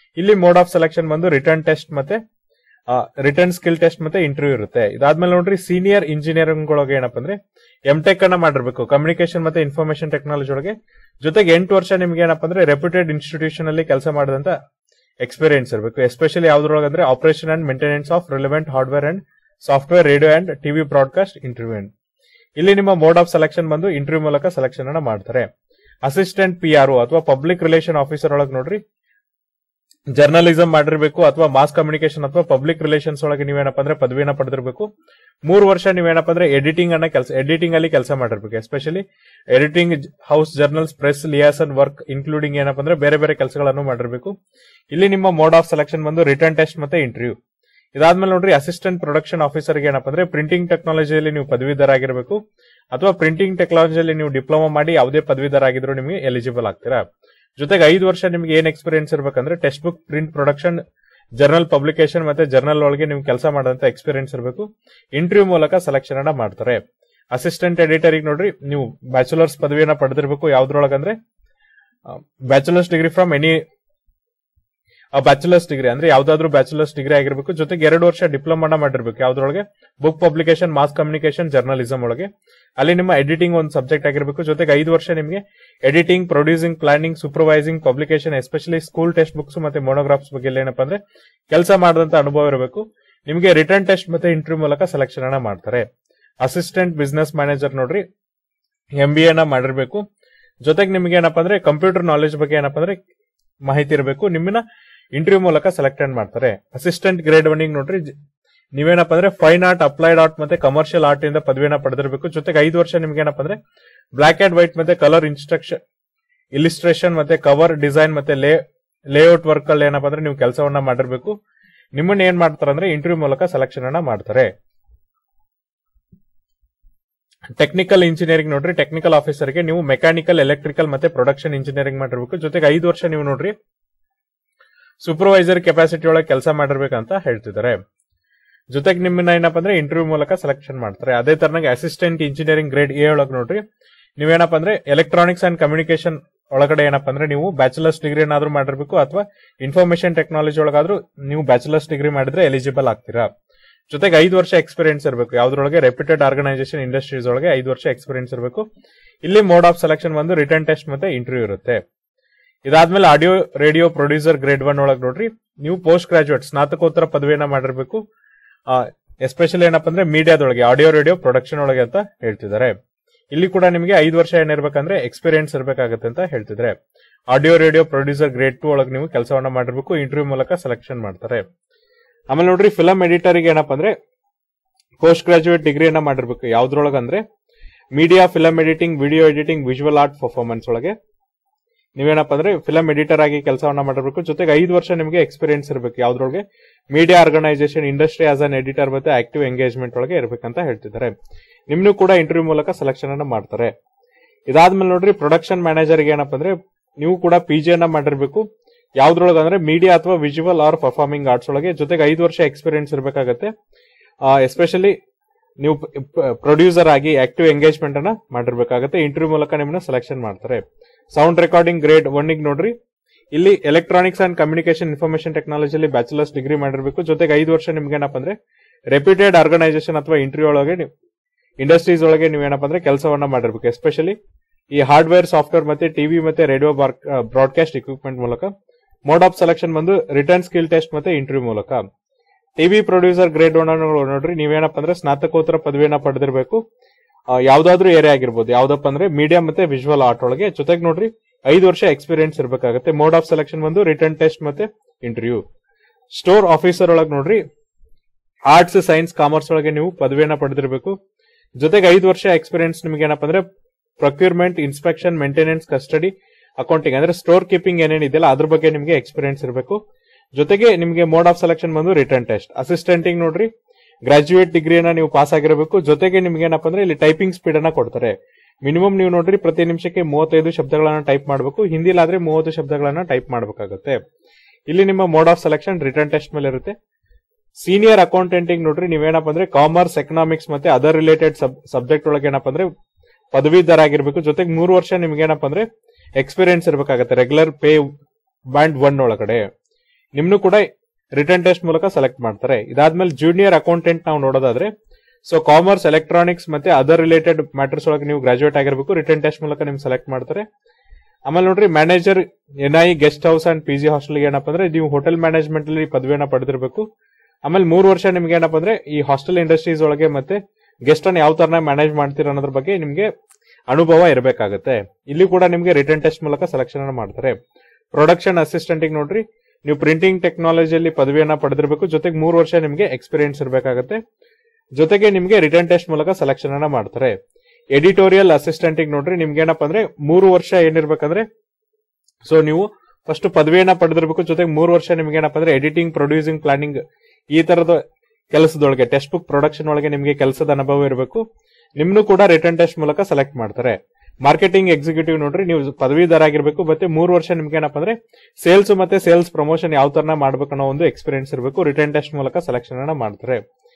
ಇಲ್ಲಿ ಮೋಡ್ ಆಫ್ ಸೆಲೆಕ್ಷನ್ ಬಂದು ರಿಟರ್ನ್ ಟೆಸ್ಟ್ ಮತ್ತೆ ರಿಟರ್ನ್ ಸ್ಕಿಲ್ ಟೆಸ್ಟ್ ಮತ್ತೆ ಇಂಟರ್ವ್ಯೂ ಇರುತ್ತೆ ಇದಾದ್ಮೇಲೆ ನೋಡ್ರಿ ಸೀನಿಯರ್ ಇಂಜಿನಿಯರಿಂಗ್ ಒಳಗೆ ಏನಪ್ಪ ಅಂದ್ರೆ ಎಂ ಟೆಕ್ ಅನ್ನ ಮಾಡಿರ್ಬೇಕು ಕಮ್ಯುನಿಕೇಶನ್ ಮತ್ತೆ ಇನ್ಫಾರ್ಮೇಶನ್ ಟೆಕ್ನಾಲಜಿ ಒಳಗೆ ಜೊತೆಗೆ ಎಂಟು ವರ್ಷ ನಿಮ್ಗೆ ಏನಪ್ಪ ಅಂದ್ರೆ ರೆಪ್ಯೂಟೆಡ್ ಇನ್ಸ್ಟಿಟ್ಯೂಷನ್ ಅಲ್ಲಿ ಕೆಲಸ ಮಾಡಿದಂತ ಎಕ್ಸ್ಪೀರಿಯನ್ಸ್ ಇರಬೇಕು ಎಸ್ಪೆಷಲಿ ಯಾವ್ದ್ರೊಳಗೆ ಅಂದ್ರೆ operation and maintenance of relevant hardware and software radio and TV broadcast interview ಇಲ್ಲಿ ನಿಮ್ಮ ಮೋಡ್ ಆಫ್ ಸೆಲೆಕ್ಷನ್ ಬಂದು ಇಂಟರ್ವ್ಯೂ ಮೂಲಕ ಸೆಲೆಕ್ಷನ್ ಅನ್ನ ಮಾಡ್ತಾರೆ ಅಸಿಸ್ಟೆಂಟ್ ಪಿ ಆರ್ ಅಥವಾ ಪಬ್ಲಿಕ್ ರಿಲೇಷನ್ ಆಫೀಸರ್ ಒಳಗೆ ನೋಡ್ರಿ ಜರ್ನಲಿಸಂ ಮಾಡಿರ್ಬೇಕು ಅಥವಾ ಮಾಸ್ ಕಮ್ಯುನಿಕೇಶನ್ ಅಥವಾ ಪಬ್ಲಿಕ್ ರಿಲೇಷನ್ಸ್ ಒಳಗೆ ನೀವೇನಪ್ಪ ಅಂದ್ರೆ ಪದವಿಯನ್ನ ಪಡೆದಿರಬೇಕು ಮೂರು ವರ್ಷ ನೀವೇನಪ್ಪ ಅಂದ್ರೆ ಎಡಿಟಿಂಗ್ ಅನ್ನ ಕೆಲಸ ಎಡಿಟಿಂಗ್ ಅಲ್ಲಿ ಕೆಲಸ ಮಾಡಿರ್ಬೇಕು especially editing house journals press liaison work including ಏನಪ್ಪ ಅಂದ್ರೆ ಬೇರೆ ಬೇರೆ ಕೆಲಸಗಳನ್ನು ಮಾಡಿರ್ಬೇಕು ಇಲ್ಲಿ ನಿಮ್ಮ ಮೋಡ್ ಆಫ್ ಸೆಲೆಕ್ಷನ್ ಬಂದು ರಿಟರ್ನ್ ಟೆಸ್ಟ್ ಮತ್ತೆ ಇಂಟರ್ವ್ಯೂ ಇದಾದ್ಮೇಲೆ ನೋಡ್ರಿ ಅಸಿಸ್ಟೆಂಟ್ ಪ್ರೊಡಕ್ಷನ್ ಆಫೀಸರ್ ಏನಪ್ಪ ಅಂದ್ರೆ ಪ್ರಿಂಟಿಂಗ್ ಟೆಕ್ನಾಲಜಿಯಲ್ಲಿ ನೀವು ಪದವೀಧರ ಆಗಿರಬೇಕು ಅಥವಾ ಪ್ರಿಂಟಿಂಗ್ ಟೆಕ್ನಾಲಜಿಯಲ್ಲಿ ನೀವು ಡಿಪ್ಲೊಮಾ ಮಾಡಿ ಯಾವುದೇ ಪದವೀಧರ ಆಗಿದ್ರು ನಿಮಗೆ ಎಲಿಜಿಬಲ್ ಆಗ್ತೀರಾ ಜೊತೆಗೆ ಐದು ವರ್ಷ ನಿಮ್ಗೆ ಏನ್ ಎಕ್ಸ್ಪೀರಿಯನ್ಸ್ ಇರಬೇಕಂದ್ರೆ text book print production journal publication ಮತ್ತೆ ಜರ್ನಲ್ ಒಳಗೆ ನೀವು ಕೆಲಸ ಮಾಡೋಂತ ಎಕ್ಸ್ಪೀರಿಯನ್ಸ್ ಇರಬೇಕು ಇಂಟರ್ವ್ಯೂ ಮೂಲಕ ಸೆಲೆಕ್ಷನ್ ಅನ್ನ ಮಾಡ್ತಾರೆ ಅಸಿಸ್ಟೆಂಟ್ ಎಡಿಟರ್ ನೋಡ್ರಿ ನೀವು ಬ್ಯಾಚುಲರ್ಸ್ ಪದವಿಯನ್ನ ಪಡೆದಿರಬೇಕು ಯಾವ್ದ್ರೊಳಗಂದ್ರೆ bachelor's degree from any bachelor's degree ಅಂದ್ರೆ ಯಾವ್ದಾದ್ರು ಬ್ಯಾಚುಲರ್ಸ್ ಡಿಗ್ರಿ ಆಗಿರ್ಬೇಕು ಜೊತೆಗೆ ಎರಡು ವರ್ಷ ಡಿಪ್ಲೊಮಾನ ಮಾಡಿರ್ಬೇಕು ಯಾವ್ದ್ರೊಳಗೆ book publication mass communication journalism ಒಳಗೆ ಅಲ್ಲಿ ನಿಮ್ಮ ಎಡಿಟಿಂಗ್ ಒಂದು ಸಬ್ಜೆಕ್ಟ್ ಆಗಿರ್ಬೇಕು ಜೊತೆಗೆ ಐದು ವರ್ಷ ನಿಮಗೆ editing producing planning supervising publication especially school text books ಮತ್ತೆ ಮೋನೋಗ್ರಾಫ್ಸ್ ಬಗ್ಗೆ ಏನಪ್ಪಾ ಅಂದ್ರೆ ಕೆಲಸ ಮಾಡಿದಂತ ಅನುಭವ ಇರಬೇಕು ನಿಮಗೆ ರಿಟರ್ನ್ ಟೆಸ್ಟ್ ಮತ್ತೆ ಇಂಟರ್ವ್ಯೂ ಮೂಲಕ ಸೆಲೆಕ್ಷನ್ ಅನ್ನ ಮಾಡ್ತಾರೆ ಅಸಿಸ್ಟೆಂಟ್ ಬಿಸ್ನೆಸ್ ಮ್ಯಾನೇಜರ್ ನೋಡ್ರಿ ಎಂ ಬಿ ಎನ ಮಾಡಿರ್ಬೇಕು ಜೊತೆಗೆ ನಿಮ್ಗೆ ಏನಪ್ಪಾ ಅಂದ್ರೆ ಕಂಪ್ಯೂಟರ್ ನಾಲೆಜ್ ಬಗ್ಗೆ ಏನಪ್ಪಾ ಅಂದ್ರೆ ಮಾಹಿತಿ ಇರಬೇಕು ನಿಮ್ಮನ್ನ ಇಂಟರ್ವ್ಯೂ ಮೂಲಕ ಸೆಲೆಕ್ಟ್ ಮಾಡ್ತಾರೆ ಅಸಿಸ್ಟೆಂಟ್ ಗ್ರೇಡ್ ಒನ್ ನೋಡ್ರಿ ಜ- ನೀವೇನಪ್ಪ ಅಂದ್ರೆ ಫೈನ್ ಆರ್ಟ್ ಅಪ್ಲೈಡ್ ಆರ್ಟ್ ಮತ್ತೆ ಕಮರ್ಷಿಯಲ್ ಆರ್ಟ್ ಇಂದ ಪದವಿನ ಪಡೆದಿರಬೇಕು ಜೊತೆಗೆ ಐದು ವರ್ಷ ನಿಮ್ಗೆ ಏನಪ್ಪ ಅಂದ್ರೆ ಬ್ಲಾಕ್ ಅಂಡ್ ವೈಟ್ ಮತ್ತೆ ಕಲರ್ ಇನ್ಸ್ಟ್ರಕ್ಷನ್ ಇಲಿಸ್ಟ್ರೇಷನ್ ಮತ್ತೆ ಕವರ್ ಡಿಸೈನ್ ಮತ್ತೆ ಲೇ ಲೇಔಟ್ ವರ್ಕ್ ಅಲ್ಲಿ ಏನಪ್ಪ ಅಂದ್ರೆ ನೀವು ಕೆಲಸವನ್ನ ಮಾಡಿರ್ಬೇಕು ನಿಮ್ಮನ್ನ ಏನ್ ಮಾಡ್ತಾರೆ ಅಂದ್ರೆ ಇಂಟರ್ವ್ಯೂ ಮೂಲಕ ಸೆಲೆಕ್ಷನ್ ಅನ್ನ ಮಾಡ್ತಾರೆ ಟೆಕ್ನಿಕಲ್ ಇಂಜಿನಿಯರಿಂಗ್ ನೋಡ್ರಿ ಟೆಕ್ನಿಕಲ್ ಆಫೀಸರ್ಗೆ ನೀವು ಮೆಕ್ಯಾನಿಕಲ್ ಎಲೆಕ್ಟ್ರಿಕಲ್ ಮತ್ತೆ ಪ್ರೊಡಕ್ಷನ್ ಇಂಜಿನಿಯರಿಂಗ್ ಮಾಡಿರ್ಬೇಕು ಜೊತೆಗೆ ಐದು ವರ್ಷ ನೀವು ನೋಡ್ರಿ ಸೂಪರ್ವೈಸರ್ ಕೆಪಾಸಿಟಿ ಒಳಗೆ ಕೆಲಸ ಮಾಡಿರ್ಬೇಕಂತ ಹೇಳ್ತಿದ್ದಾರೆ ಜೊತೆಗೆ ನಿಮ್ಮನ್ನ ಏನಪ್ಪ ಅಂದ್ರೆ ಇಂಟರ್ವ್ಯೂ ಮೂಲಕ ಸೆಲೆಕ್ಷನ್ ಮಾಡ್ತಾರೆ ಅದೇ ತರನಾಗಿ ಅಸಿಸ್ಟೆಂಟ್ ಇಂಜಿನಿಯರಿಂಗ್ ಗ್ರೇಡ್ ಎ ಒಳಗೆ ನೋಡ್ರಿ ನೀವೇನಪ್ಪ ಅಂದ್ರೆ ಎಲೆಕ್ಟ್ರಾನಿಕ್ಸ್ ಅಂಡ್ ಕಮ್ಯುನಿಕೇಶನ್ ಒಳಗಡೆ ಏನಪ್ಪ ಅಂದ್ರೆ ನೀವು ಬ್ಯಾಚುಲರ್ಸ್ ಡಿಗ್ರಿ ಏನಾದ್ರೂ ಮಾಡಿರ್ಬೇಕು ಅಥವಾ ಇನ್ಫಾರ್ಮೇಶನ್ ಟೆಕ್ನಾಲಜಿ ಒಳಗಾದ್ರೂ ನೀವು ಬ್ಯಾಚುಲರ್ಸ್ ಡಿಗ್ರಿ ಮಾಡಿದ್ರೆ ಎಲಿಜಿಬಲ್ ಆಗ್ತೀರಾ ಜೊತೆಗೆ ಐದು ವರ್ಷ ಎಕ್ಸ್ಪೀರಿಯನ್ಸ್ ಇರಬೇಕು ಯಾವ್ದ್ರೊಳಗೆ ರೆಪ್ಯೂಟೆಡ್ ಆರ್ಗನೈಸೇಷನ್ ಇಂಡಸ್ಟ್ರೀಸ್ ಒಳಗೆ ಐದು ವರ್ಷ ಎಕ್ಸ್ಪೀರಿಯನ್ಸ್ ಇರಬೇಕು ಇಲ್ಲಿ ಮೋಡ್ ಆಫ್ ಸೆಲೆಕ್ಷನ್ ಬಂದು ರಿಟರ್ನ್ ಟೆಸ್ಟ್ ಮತ್ತೆ ಇಂಟರ್ವ್ಯೂ ಇರುತ್ತೆ ಇದಾದ್ಮೇಲೆ audio radio producer grade one ಒಳಗೆ ನೋಡ್ರಿ ನೀವು ಪೋಸ್ಟ್ ಗ್ರಾಜುಯೇಟ್ ಸ್ನಾತಕೋತ್ತರ ಪದವಿಯನ್ನ ಮಾಡಿರ್ಬೇಕು ಎಸ್ಪೆಷಲಿ ಏನಪ್ಪ ಅಂದ್ರೆ ಮೀಡಿಯಾದೊಳಗೆ ಆಡಿಯೋ ರೇಡಿಯೋ ಪ್ರೊಡಕ್ಷನ್ ಒಳಗೆ ಅಂತ ಹೇಳ್ತಿದ್ದಾರೆ ಇಲ್ಲಿ ಕೂಡ ನಿಮಗೆ ಐದು ವರ್ಷ ಏನಿರ್ಬೇಕಂದ್ರೆ ಎಕ್ಸ್ಪೀರಿಯನ್ಸ್ ಇರಬೇಕಾಗತ್ತೆ ಅಂತ ಹೇಳ್ತಿದ್ದಾರೆ audio radio producer grade two ಒಳಗೆ ನೀವು ಕೆಲಸವನ್ನ ಮಾಡಿರ್ಬೇಕು ಇಂಟರ್ವ್ಯೂ ಮೂಲಕ ಸೆಲೆಕ್ಷನ್ ಮಾಡ್ತಾರೆ ಆಮೇಲೆ ನೋಡ್ರಿ ಫಿಲಂ ಎಡಿಟರ್ಗೆ ಏನಪ್ಪ ಅಂದ್ರೆ ಪೋಸ್ಟ್ ಗ್ರಾಜುಯೇಟ್ ಡಿಗ್ರಿಯನ್ನ ಮಾಡಿರ್ಬೇಕು ಯಾವ್ದ್ರೊಳಗೆ ಅಂದ್ರೆ media film editing video editing visual art performance ಒಳಗೆ ನೀವೇನಪ್ಪ ಅಂದ್ರೆ ಫಿಲಂ ಎಡಿಟರ್ ಆಗಿ ಕೆಲಸವನ್ನ ಮಾಡಿರ್ಬೇಕು ಜೊತೆಗೆ ಐದು ವರ್ಷ ನಿಮಗೆ ಎಕ್ಸ್ಪೀರಿಯನ್ಸ್ ಇರಬೇಕು ಯಾವ್ದ್ರೊಳಗೆ media organisation industry as an editor ಮತ್ತೆ ಆಕ್ಟಿವ್ ಎಂಗೇಜ್ಮೆಂಟ್ ಒಳಗೆ ಇರ್ಬೇಕಂತ ಹೇಳ್ತಿದ್ದಾರೆ ನಿಮ್ನು ಕೂಡ ಇಂಟರ್ವ್ಯೂ ಮೂಲಕ ಸೆಲೆಕ್ಷನ್ ಅನ್ನ ಮಾಡ್ತಾರೆ ಇದಾದ್ಮೇಲೆ ನೋಡ್ರಿ ಪ್ರೊಡಕ್ಷನ್ ಮ್ಯಾನೇಜರ್ ಏನಪ್ಪ ಅಂದ್ರೆ ನೀವು ಕೂಡ ಪಿ ಜಿ ಅನ್ನ ಮಾಡಿರ್ಬೇಕು ಯಾವ್ದ್ರೊಳಗೆ ಅಂದ್ರೆ ಮೀಡಿಯಾ ಅಥವಾ ವಿಜುವಲ್ ಆರ್ ಪರ್ಫಾರ್ಮಿಂಗ್ ಆರ್ಟ್ಸ್ ಒಳಗೆ ಜೊತೆಗೆ ಐದು ವರ್ಷ ಎಕ್ಸ್ಪೀರಿಯನ್ಸ್ ಇರಬೇಕಾಗತ್ತೆ ಎಸ್ಪೆಷಲಿ ನೀವು ಪ್ರೊಡ್ಯೂಸರ್ ಆಗಿ ಆಕ್ಟಿವ್ ಎಂಗೇಜ್ಮೆಂಟ್ ಅನ್ನ ಮಾಡಿರ್ಬೇಕಾಗತ್ತೆ ಇಂಟರ್ವ್ಯೂ ಮೂಲಕ ನಿಮ್ಮನ್ನ ಸೆಲೆಕ್ಷನ್ ಮಾಡ್ತಾರೆ ಸೌಂಡ್ ರೆಕಾರ್ಡಿಂಗ್ ಗ್ರೇಡ್ ಒನ್ನಿಗೆ ನೋಡ್ರಿ ಇಲ್ಲಿ ಎಲೆಕ್ಟ್ರಾನಿಕ್ಸ್ ಅಂಡ್ ಕಮ್ಯುನಿಕೇಶನ್ ಇನ್ಫಾರ್ಮೇಶನ್ ಟೆಕ್ನಾಲಜಿಲಿ ಬ್ಯಾಚುಲರ್ಸ್ ಡಿಗ್ರಿ ಮಾಡಿರ್ಬೇಕು ಜೊತೆಗೆ ಐದು ವರ್ಷ ನಿಮ್ಗೆ ಏನಪ್ಪ ಅಂದ್ರೆ ರೆಪ್ಯೂಟೆಡ್ ಆರ್ಗನೈಸೇಷನ್ ಅಥವಾ ಇಂಟರ್ವ್ಯೂ ಒಳಗೆ ಇಂಡಸ್ಟ್ರೀಸ್ ಒಳಗೆ ನೀವೇನಪ್ಪ ಅಂದ್ರೆ ಕೆಲಸವನ್ನ ಮಾಡಿರ್ಬೇಕು ಎಸ್ಪೆಷಲಿ ಈ ಹಾರ್ಡ್ವೇರ್ ಸಾಫ್ಟ್ವೇರ್ ಮತ್ತೆ ಟಿವಿ ಮತ್ತೆ ರೇಡಿಯೋ ಬ್ರಾಡ್ಕಾಸ್ಟ್ ಇಕ್ವಿಪ್ಮೆಂಟ್ ಮೂಲಕ ಮೋಡ್ ಆಫ್ ಸೆಲೆಕ್ಷನ್ ಬಂದು ರಿಟರ್ನ್ ಸ್ಕಿಲ್ ಟೆಸ್ಟ್ ಮತ್ತೆ ಇಂಟರ್ವ್ಯೂ ಮೂಲಕ ಟಿವಿ ಪ್ರೊಡ್ಯೂಸರ್ ಗ್ರೇಡ್ ಒನ್ ನೋಡ್ರಿ ನೀವೇನಪ್ಪ ಅಂದ್ರೆ ಸ್ನಾತಕೋತ್ತರ ಪದವಿಯನ್ನ ಪಡೆದಿರಬೇಕು ಯಾವ್ದಾದ್ರು ಏರಿಯಾ ಆಗಿರ್ಬೋದು ಯಾವ್ದಪ್ಪ ಅಂದ್ರೆ ಮೀಡಿಯಾ ಮತ್ತೆ ವಿಜುವಲ್ ಆರ್ಟ್ ಒಳಗೆ ಜೊತೆಗೆ ನೋಡ್ರಿ ಐದು ವರ್ಷ ಎಕ್ಸ್ಪೀರಿಯನ್ಸ್ ಇರಬೇಕಾಗುತ್ತೆ ಮೋಡ್ ಆಫ್ ಸೆಲೆಕ್ಷನ್ ಬಂದು ರಿಟರ್ನ್ ಟೆಸ್ಟ್ ಮತ್ತೆ ಇಂಟರ್ವ್ಯೂ ಸ್ಟೋರ್ ಆಫೀಸರ್ ಒಳಗೆ ನೋಡ್ರಿ ಆರ್ಟ್ಸ್ ಸೈನ್ಸ್ ಕಾಮರ್ಸ್ ಒಳಗೆ ನೀವು ಪದವಿಯನ್ನ ಪಡೆದಿರಬೇಕು ಜೊತೆಗೆ ಐದು ವರ್ಷ ಎಕ್ಸ್ಪೀರಿಯನ್ಸ್ ನಿಮ್ಗೆ ಏನಪ್ಪ ಅಂದ್ರೆ procurement inspection maintenance custody accounting ಅಂದ್ರೆ ಸ್ಟೋರ್ ಕೀಪಿಂಗ್ ಏನೇನಿದೆಯಲ್ಲ ಅದ್ರ ಬಗ್ಗೆ ನಿಮಗೆ ಎಕ್ಸ್ಪೀರಿಯನ್ಸ್ ಇರಬೇಕು ಜೊತೆಗೆ ನಿಮಗೆ ಮೋಡ್ ಆಫ್ ಸೆಲೆಕ್ಷನ್ ಬಂದು ರಿಟರ್ನ್ ಟೆಸ್ಟ್ ಅಸಿಸ್ಟೆಂಟಿಂಗ್ ನೋಡ್ರಿ ಗ್ರಾಜುಯೇಟ್ ಡಿಗ್ರಿಯನ್ನ ನೀವು ಪಾಸ್ ಆಗಿರಬೇಕು ಜೊತೆಗೆ ನಿಮ್ಗೆ ಏನಪ್ಪ ಅಂದ್ರೆ ಇಲ್ಲಿ ಟೈಪಿಂಗ್ ಸ್ಪೀಡ್ ಅನ್ನ ಕೊಡ್ತಾರೆ ಮಿನಿಮಮ್ ನೀವು ನೋಡ್ರಿ ಪ್ರತಿ ನಿಮಿಷಕ್ಕೆ ಮೂವತ್ತೈದು ಶಬ್ದಗಳನ್ನ ಟೈಪ್ ಮಾಡಬೇಕು ಹಿಂದಿಲಾದ್ರೆ ಮೂವತ್ತು ಶಬ್ದಗಳನ್ನ ಟೈಪ್ ಮಾಡಬೇಕಾಗುತ್ತೆ ಇಲ್ಲಿ ನಿಮ್ಮ mode of selection written test ಮೇಲೆ ಇರುತ್ತೆ ಸೀನಿಯರ್ ಅಕೌಂಟೆಂಟಿಂಗ್ ನೋಡ್ರಿ ನೀವೇನಪ್ಪ ಅಂದ್ರೆ ಕಾಮರ್ಸ್ ಎಕನಾಮಿಕ್ಸ್ ಮತ್ತೆ ಅದರ್ ರಿಲೇಟೆಡ್ ಸಬ್ಜೆಕ್ಟ್ ಒಳಗೆ ಏನಪ್ಪ ಅಂದ್ರೆ ಪದವೀಧರ ಆಗಿರ್ಬೇಕು ಜೊತೆಗೆ ಮೂರು ವರ್ಷ ನಿಮ್ಗೆ ಏನಪ್ಪ ಅಂದ್ರೆ ಎಕ್ಸ್ಪೀರಿಯನ್ಸ್ ಇರಬೇಕಾಗತ್ತೆ ರೆಗ್ಯುಲರ್ ಪೇ ಬ್ಯಾಂಡ್ ಒನ್ ಒಳಗಡೆ ನಿಮ್ನು ಕೂಡ ರಿಟರ್ನ್ ಟೆಸ್ಟ್ ಮೂಲಕ ಸೆಲೆಕ್ಟ್ ಮಾಡ್ತಾರೆ ಇದಾದ್ಮೇಲೆ ಜೂನಿಯರ್ ಅಕೌಂಟೆಂಟ್ ನಾವು ನೋಡೋದಾದ್ರೆ ಸೊ ಕಾಮರ್ಸ್ ಎಲೆಕ್ಟ್ರಾನಿಕ್ಸ್ ಮತ್ತೆ ಅದರ್ ರಿಲೇಟೆಡ್ ಮ್ಯಾಟರ್ಸ್ ಒಳಗೆ ನೀವು ಗ್ರಾಜುಯೇಟ್ ಆಗಿರ್ಬೇಕು ರಿಟರ್ನ್ ಟೆಸ್ಟ್ ಮೂಲಕ ನಿಮ್ಗೆ ಸೆಲೆಕ್ಟ್ ಮಾಡ್ತಾರೆ ಆಮೇಲೆ ನೋಡ್ರಿ manager N I guest house and P G hostel ಏನಪ್ಪ ಅಂದ್ರೆ ನೀವು ಹೋಟೆಲ್ ಮ್ಯಾನೇಜ್ಮೆಂಟ್ ಅಲ್ಲಿ ಪದವಿಯನ್ನ ಪಡೆದಿರಬೇಕು ಆಮೇಲೆ ಮೂರು ವರ್ಷ ನಿಮ್ಗೆ ಏನಪ್ಪ ಅಂದ್ರೆ ಈ ಹಾಸ್ಟೆಲ್ ಇಂಡಸ್ಟ್ರೀಸ್ ಒಳಗೆ ಮತ್ತೆ ಗೆಸ್ಟ್ ಅನ್ನ ಯಾವ ತರ ಮ್ಯಾನೇಜ್ ಮಾಡ್ತೀರ ಅನ್ನೋದ್ರ ಬಗ್ಗೆ ನಿಮ್ಗೆ ಅನುಭವ ಇರಬೇಕಾಗುತ್ತೆ ಇಲ್ಲಿ ಕೂಡ ನಿಮ್ಗೆ ರಿಟರ್ನ್ ಟೆಸ್ಟ್ ಮೂಲಕ ಸೆಲೆಕ್ಷನ್ ಅನ್ನ ಮಾಡ್ತಾರೆ ಪ್ರೊಡಕ್ಷನ್ ಅಸಿಸ್ಟೆಂಟ್ ನೋಡ್ರಿ ನೀವು ಪ್ರಿಂಟಿಂಗ್ ಟೆಕ್ನಾಲಜಿಯಲ್ಲಿ ಪದವಿಯನ್ನ ಪಡೆದಿರಬೇಕು ಜೊತೆಗೆ ಮೂರು ವರ್ಷ ನಿಮ್ಗೆ ಎಕ್ಸ್ಪೀರಿಯನ್ಸ್ ಇರಬೇಕಾಗುತ್ತೆ ಜೊತೆಗೆ ನಿಮ್ಗೆ ರಿಟರ್ನ್ ಟೆಸ್ಟ್ ಮೂಲಕ ಸೆಲೆಕ್ಷನ್ ಅನ್ನ ಮಾಡ್ತಾರೆ ಎಡಿಟೋರಿಯಲ್ ಅಸಿಸ್ಟೆಂಟ್ ನೋಡ್ರಿ ನಿಮ್ಗೆ ಏನಪ್ಪ ಅಂದ್ರೆ ಮೂರು ವರ್ಷ ಏನಿರ್ಬೇಕಂದ್ರೆ ಸೊ ನೀವು ಫಸ್ಟ್ ಪದವಿಯನ್ನ ಪಡೆದಿರಬೇಕು ಜೊತೆಗೆ ಮೂರು ವರ್ಷ ನಿಮ್ಗೆ ಏನಪ್ಪ ಅಂದ್ರೆ ಎಡಿಟಿಂಗ್ ಪ್ರೊಡ್ಯೂಸಿಂಗ್ ಪ್ಲಾನಿಂಗ್ ಈ ತರದ ಕೆಲಸದೊಳಗೆ ಟೆಕ್ಸ್ಟ್ ಬುಕ್ ಪ್ರೊಡಕ್ಷನ್ ಒಳಗೆ ನಿಮ್ಗೆ ಕೆಲಸದ ಅನುಭವ ಇರಬೇಕು ನಿಮ್ನು ಕೂಡ ರಿಟರ್ನ್ ಟೆಸ್ಟ್ ಮೂಲಕ ಸೆಲೆಕ್ಟ್ ಮಾಡ್ತಾರೆ ಮಾರ್ಕೆಟಿಂಗ್ ಎಕ್ಸಿಕ್ಯೂಟಿವ್ ನೋಡ್ರಿ ನೀವು ಪದವೀಧರ ಆಗಿರ್ಬೇಕು ಮತ್ತೆ ಮೂರು ವರ್ಷ ನಿಮ್ಗೆ ಏನಪ್ಪ ಅಂದ್ರೆ ಸೇಲ್ಸ್ ಮತ್ತೆ ಸೇಲ್ಸ್ ಪ್ರಮೋಷನ್ ಯಾವ ತರನ ಮಾಡ್ಬೇಕು ಅನ್ನೋ ಒಂದು ಎಕ್ಸ್ಪೀರಿಯನ್ಸ್ ಇರಬೇಕು ರಿಟರ್ನ್ ಟೆಸ್ಟ್ ಮೂಲಕ ಸೆಲೆಕ್ಷನ್ ಅನ್ನ ಮಾಡ್ತಾರೆ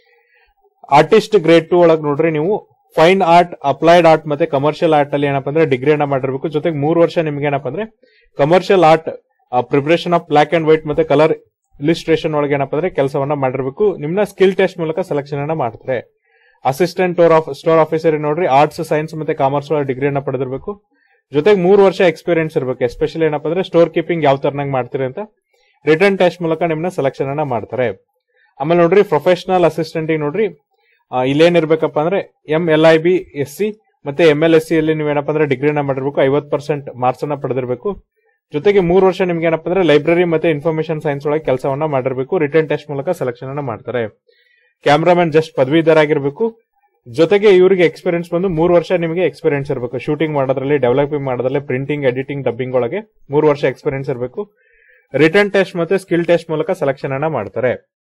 ಆರ್ಟಿಸ್ಟ್ ಗ್ರೇಡ್ ಟು ಒಳಗೆ ನೋಡ್ರಿ ನೀವು ಫೈನ್ ಆರ್ಟ್ ಅಪ್ಲೈಡ್ ಆರ್ಟ್ ಮತ್ತೆ ಕಮರ್ಷಿಯಲ್ ಆರ್ಟ್ ಅಲ್ಲಿ ಏನಪ್ಪ ಅಂದ್ರೆ ಡಿಗ್ರಿಯನ್ನ ಮಾಡಿರ್ಬೇಕು ಜೊತೆಗೆ ಮೂರು ವರ್ಷ ನಿಮ್ಗೆ ಏನಪ್ಪ ಅಂದ್ರೆ commercial art preparation of black and white ಮತ್ತೆ ಕಲರ್ ಇಲಿಸ್ಟ್ರೇಷನ್ ಒಳಗೆ ಏನಪ್ಪ ಅಂದ್ರೆ ಕೆಲಸವನ್ನ ಮಾಡಿರ್ಬೇಕು ನಿಮ್ನ ಸ್ಕಿಲ್ ಟೆಸ್ಟ್ ಮೂಲಕ ಸೆಲೆಕ್ಷನ್ ಅನ್ನ ಮಾಡ್ತಾರೆ assistant store of store officer ನೋಡ್ರಿ ಆರ್ಟ್ಸ್ ಸೈನ್ಸ್ ಮತ್ತೆ ಕಾಮರ್ಸ್ ಒಳಗೆ ಡಿಗ್ರಿಯನ್ನ ಪಡೆದಿರಬೇಕು ಜೊತೆಗೆ ಮೂರು ವರ್ಷ ಎಕ್ಸ್ಪೀರಿಯನ್ಸ್ ಇರಬೇಕು ಎಸ್ಪೆಷಲಿ ಏನಪ್ಪ ಅಂದ್ರೆ ಸ್ಟೋರ್ ಕೀಪಿಂಗ್ ಯಾವ ತರನಾಗಿ ಮಾಡ್ತೀರಿ ಅಂತ ರಿಟರ್ನ್ ಟೆಸ್ಟ್ ಮೂಲಕ ನಿಮ್ನ ಸೆಲೆಕ್ಷನ್ ಅನ್ನ ಮಾಡ್ತಾರೆ ಆಮೇಲೆ ನೋಡ್ರಿ ಪ್ರೊಫೆಷನಲ್ ಅಸಿಸ್ಟೆಂಟ್ ನೋಡ್ರಿ ಆ, ಇಲ್ಲೇನಿರ್ಬೇಕಪ್ಪ ಅಂದ್ರೆ M L I B S C ಮತ್ತೆ ಎಂ ಎಲ್ ಎಸ್ ಸಿ ಅಲ್ಲಿ ನೀವೇನಪ್ಪ ಅಂದ್ರೆ ಡಿಗ್ರಿನ ಮಾಡಿರ್ಬೇಕು ಐವತ್ ಪರ್ಸೆಂಟ್ ಮಾರ್ಕ್ಸ್ ಅನ್ನ ಪಡೆದಿರಬೇಕು ಜೊತೆಗೆ ಮೂರು ವರ್ಷ ನಿಮ್ಗೆ ಏನಪ್ಪ ಅಂದ್ರೆ ಲೈಬ್ರರಿ ಮತ್ತೆ ಇನ್ಫಾರ್ಮೇಶನ್ ಸೈನ್ಸ್ ಒಳಗೆ ಕೆಲಸವನ್ನ ಮಾಡಿರ್ಬೇಕು ರಿಟರ್ನ್ ಟೆಸ್ಟ್ ಮೂಲಕ ಸೆಲೆಕ್ಷನ್ ಅನ್ನ ಮಾಡ್ತಾರೆ ಕ್ಯಾಮ್ರಾಮನ್ ಜಸ್ಟ್ ಪದವೀಧರ ಆಗಿರ್ಬೇಕು ಜೊತೆಗೆ ಇವರಿಗೆ ಎಕ್ಸ್ಪೀರಿಯನ್ಸ್ ಬಂದು ಮೂರು ವರ್ಷ ನಿಮಗೆ ಎಕ್ಸ್ಪೀರಿಯನ್ಸ್ ಇರಬೇಕು ಶೂಟಿಂಗ್ ಮಾಡೋದ್ರಲ್ಲಿ ಡೆವಲಪಿಂಗ್ ಮಾಡೋದ್ರಲ್ಲಿ ಪ್ರಿಂಟಿಂಗ್ ಎಡಿಟಿಂಗ್ ಡಬ್ಬಿಂಗ್ ಒಳಗೆ ಮೂರು ವರ್ಷ ಎಕ್ಸ್ಪೀರಿಯನ್ಸ್ ಇರಬೇಕು ರಿಟರ್ನ್ ಟೆಸ್ಟ್ ಮತ್ತೆ ಸ್ಕಿಲ್ ಟೆಸ್ಟ್ ಮೂಲಕ ಸೆಲೆಕ್ಷನ್ ಅನ್ನ ಮಾಡ್ತಾರೆ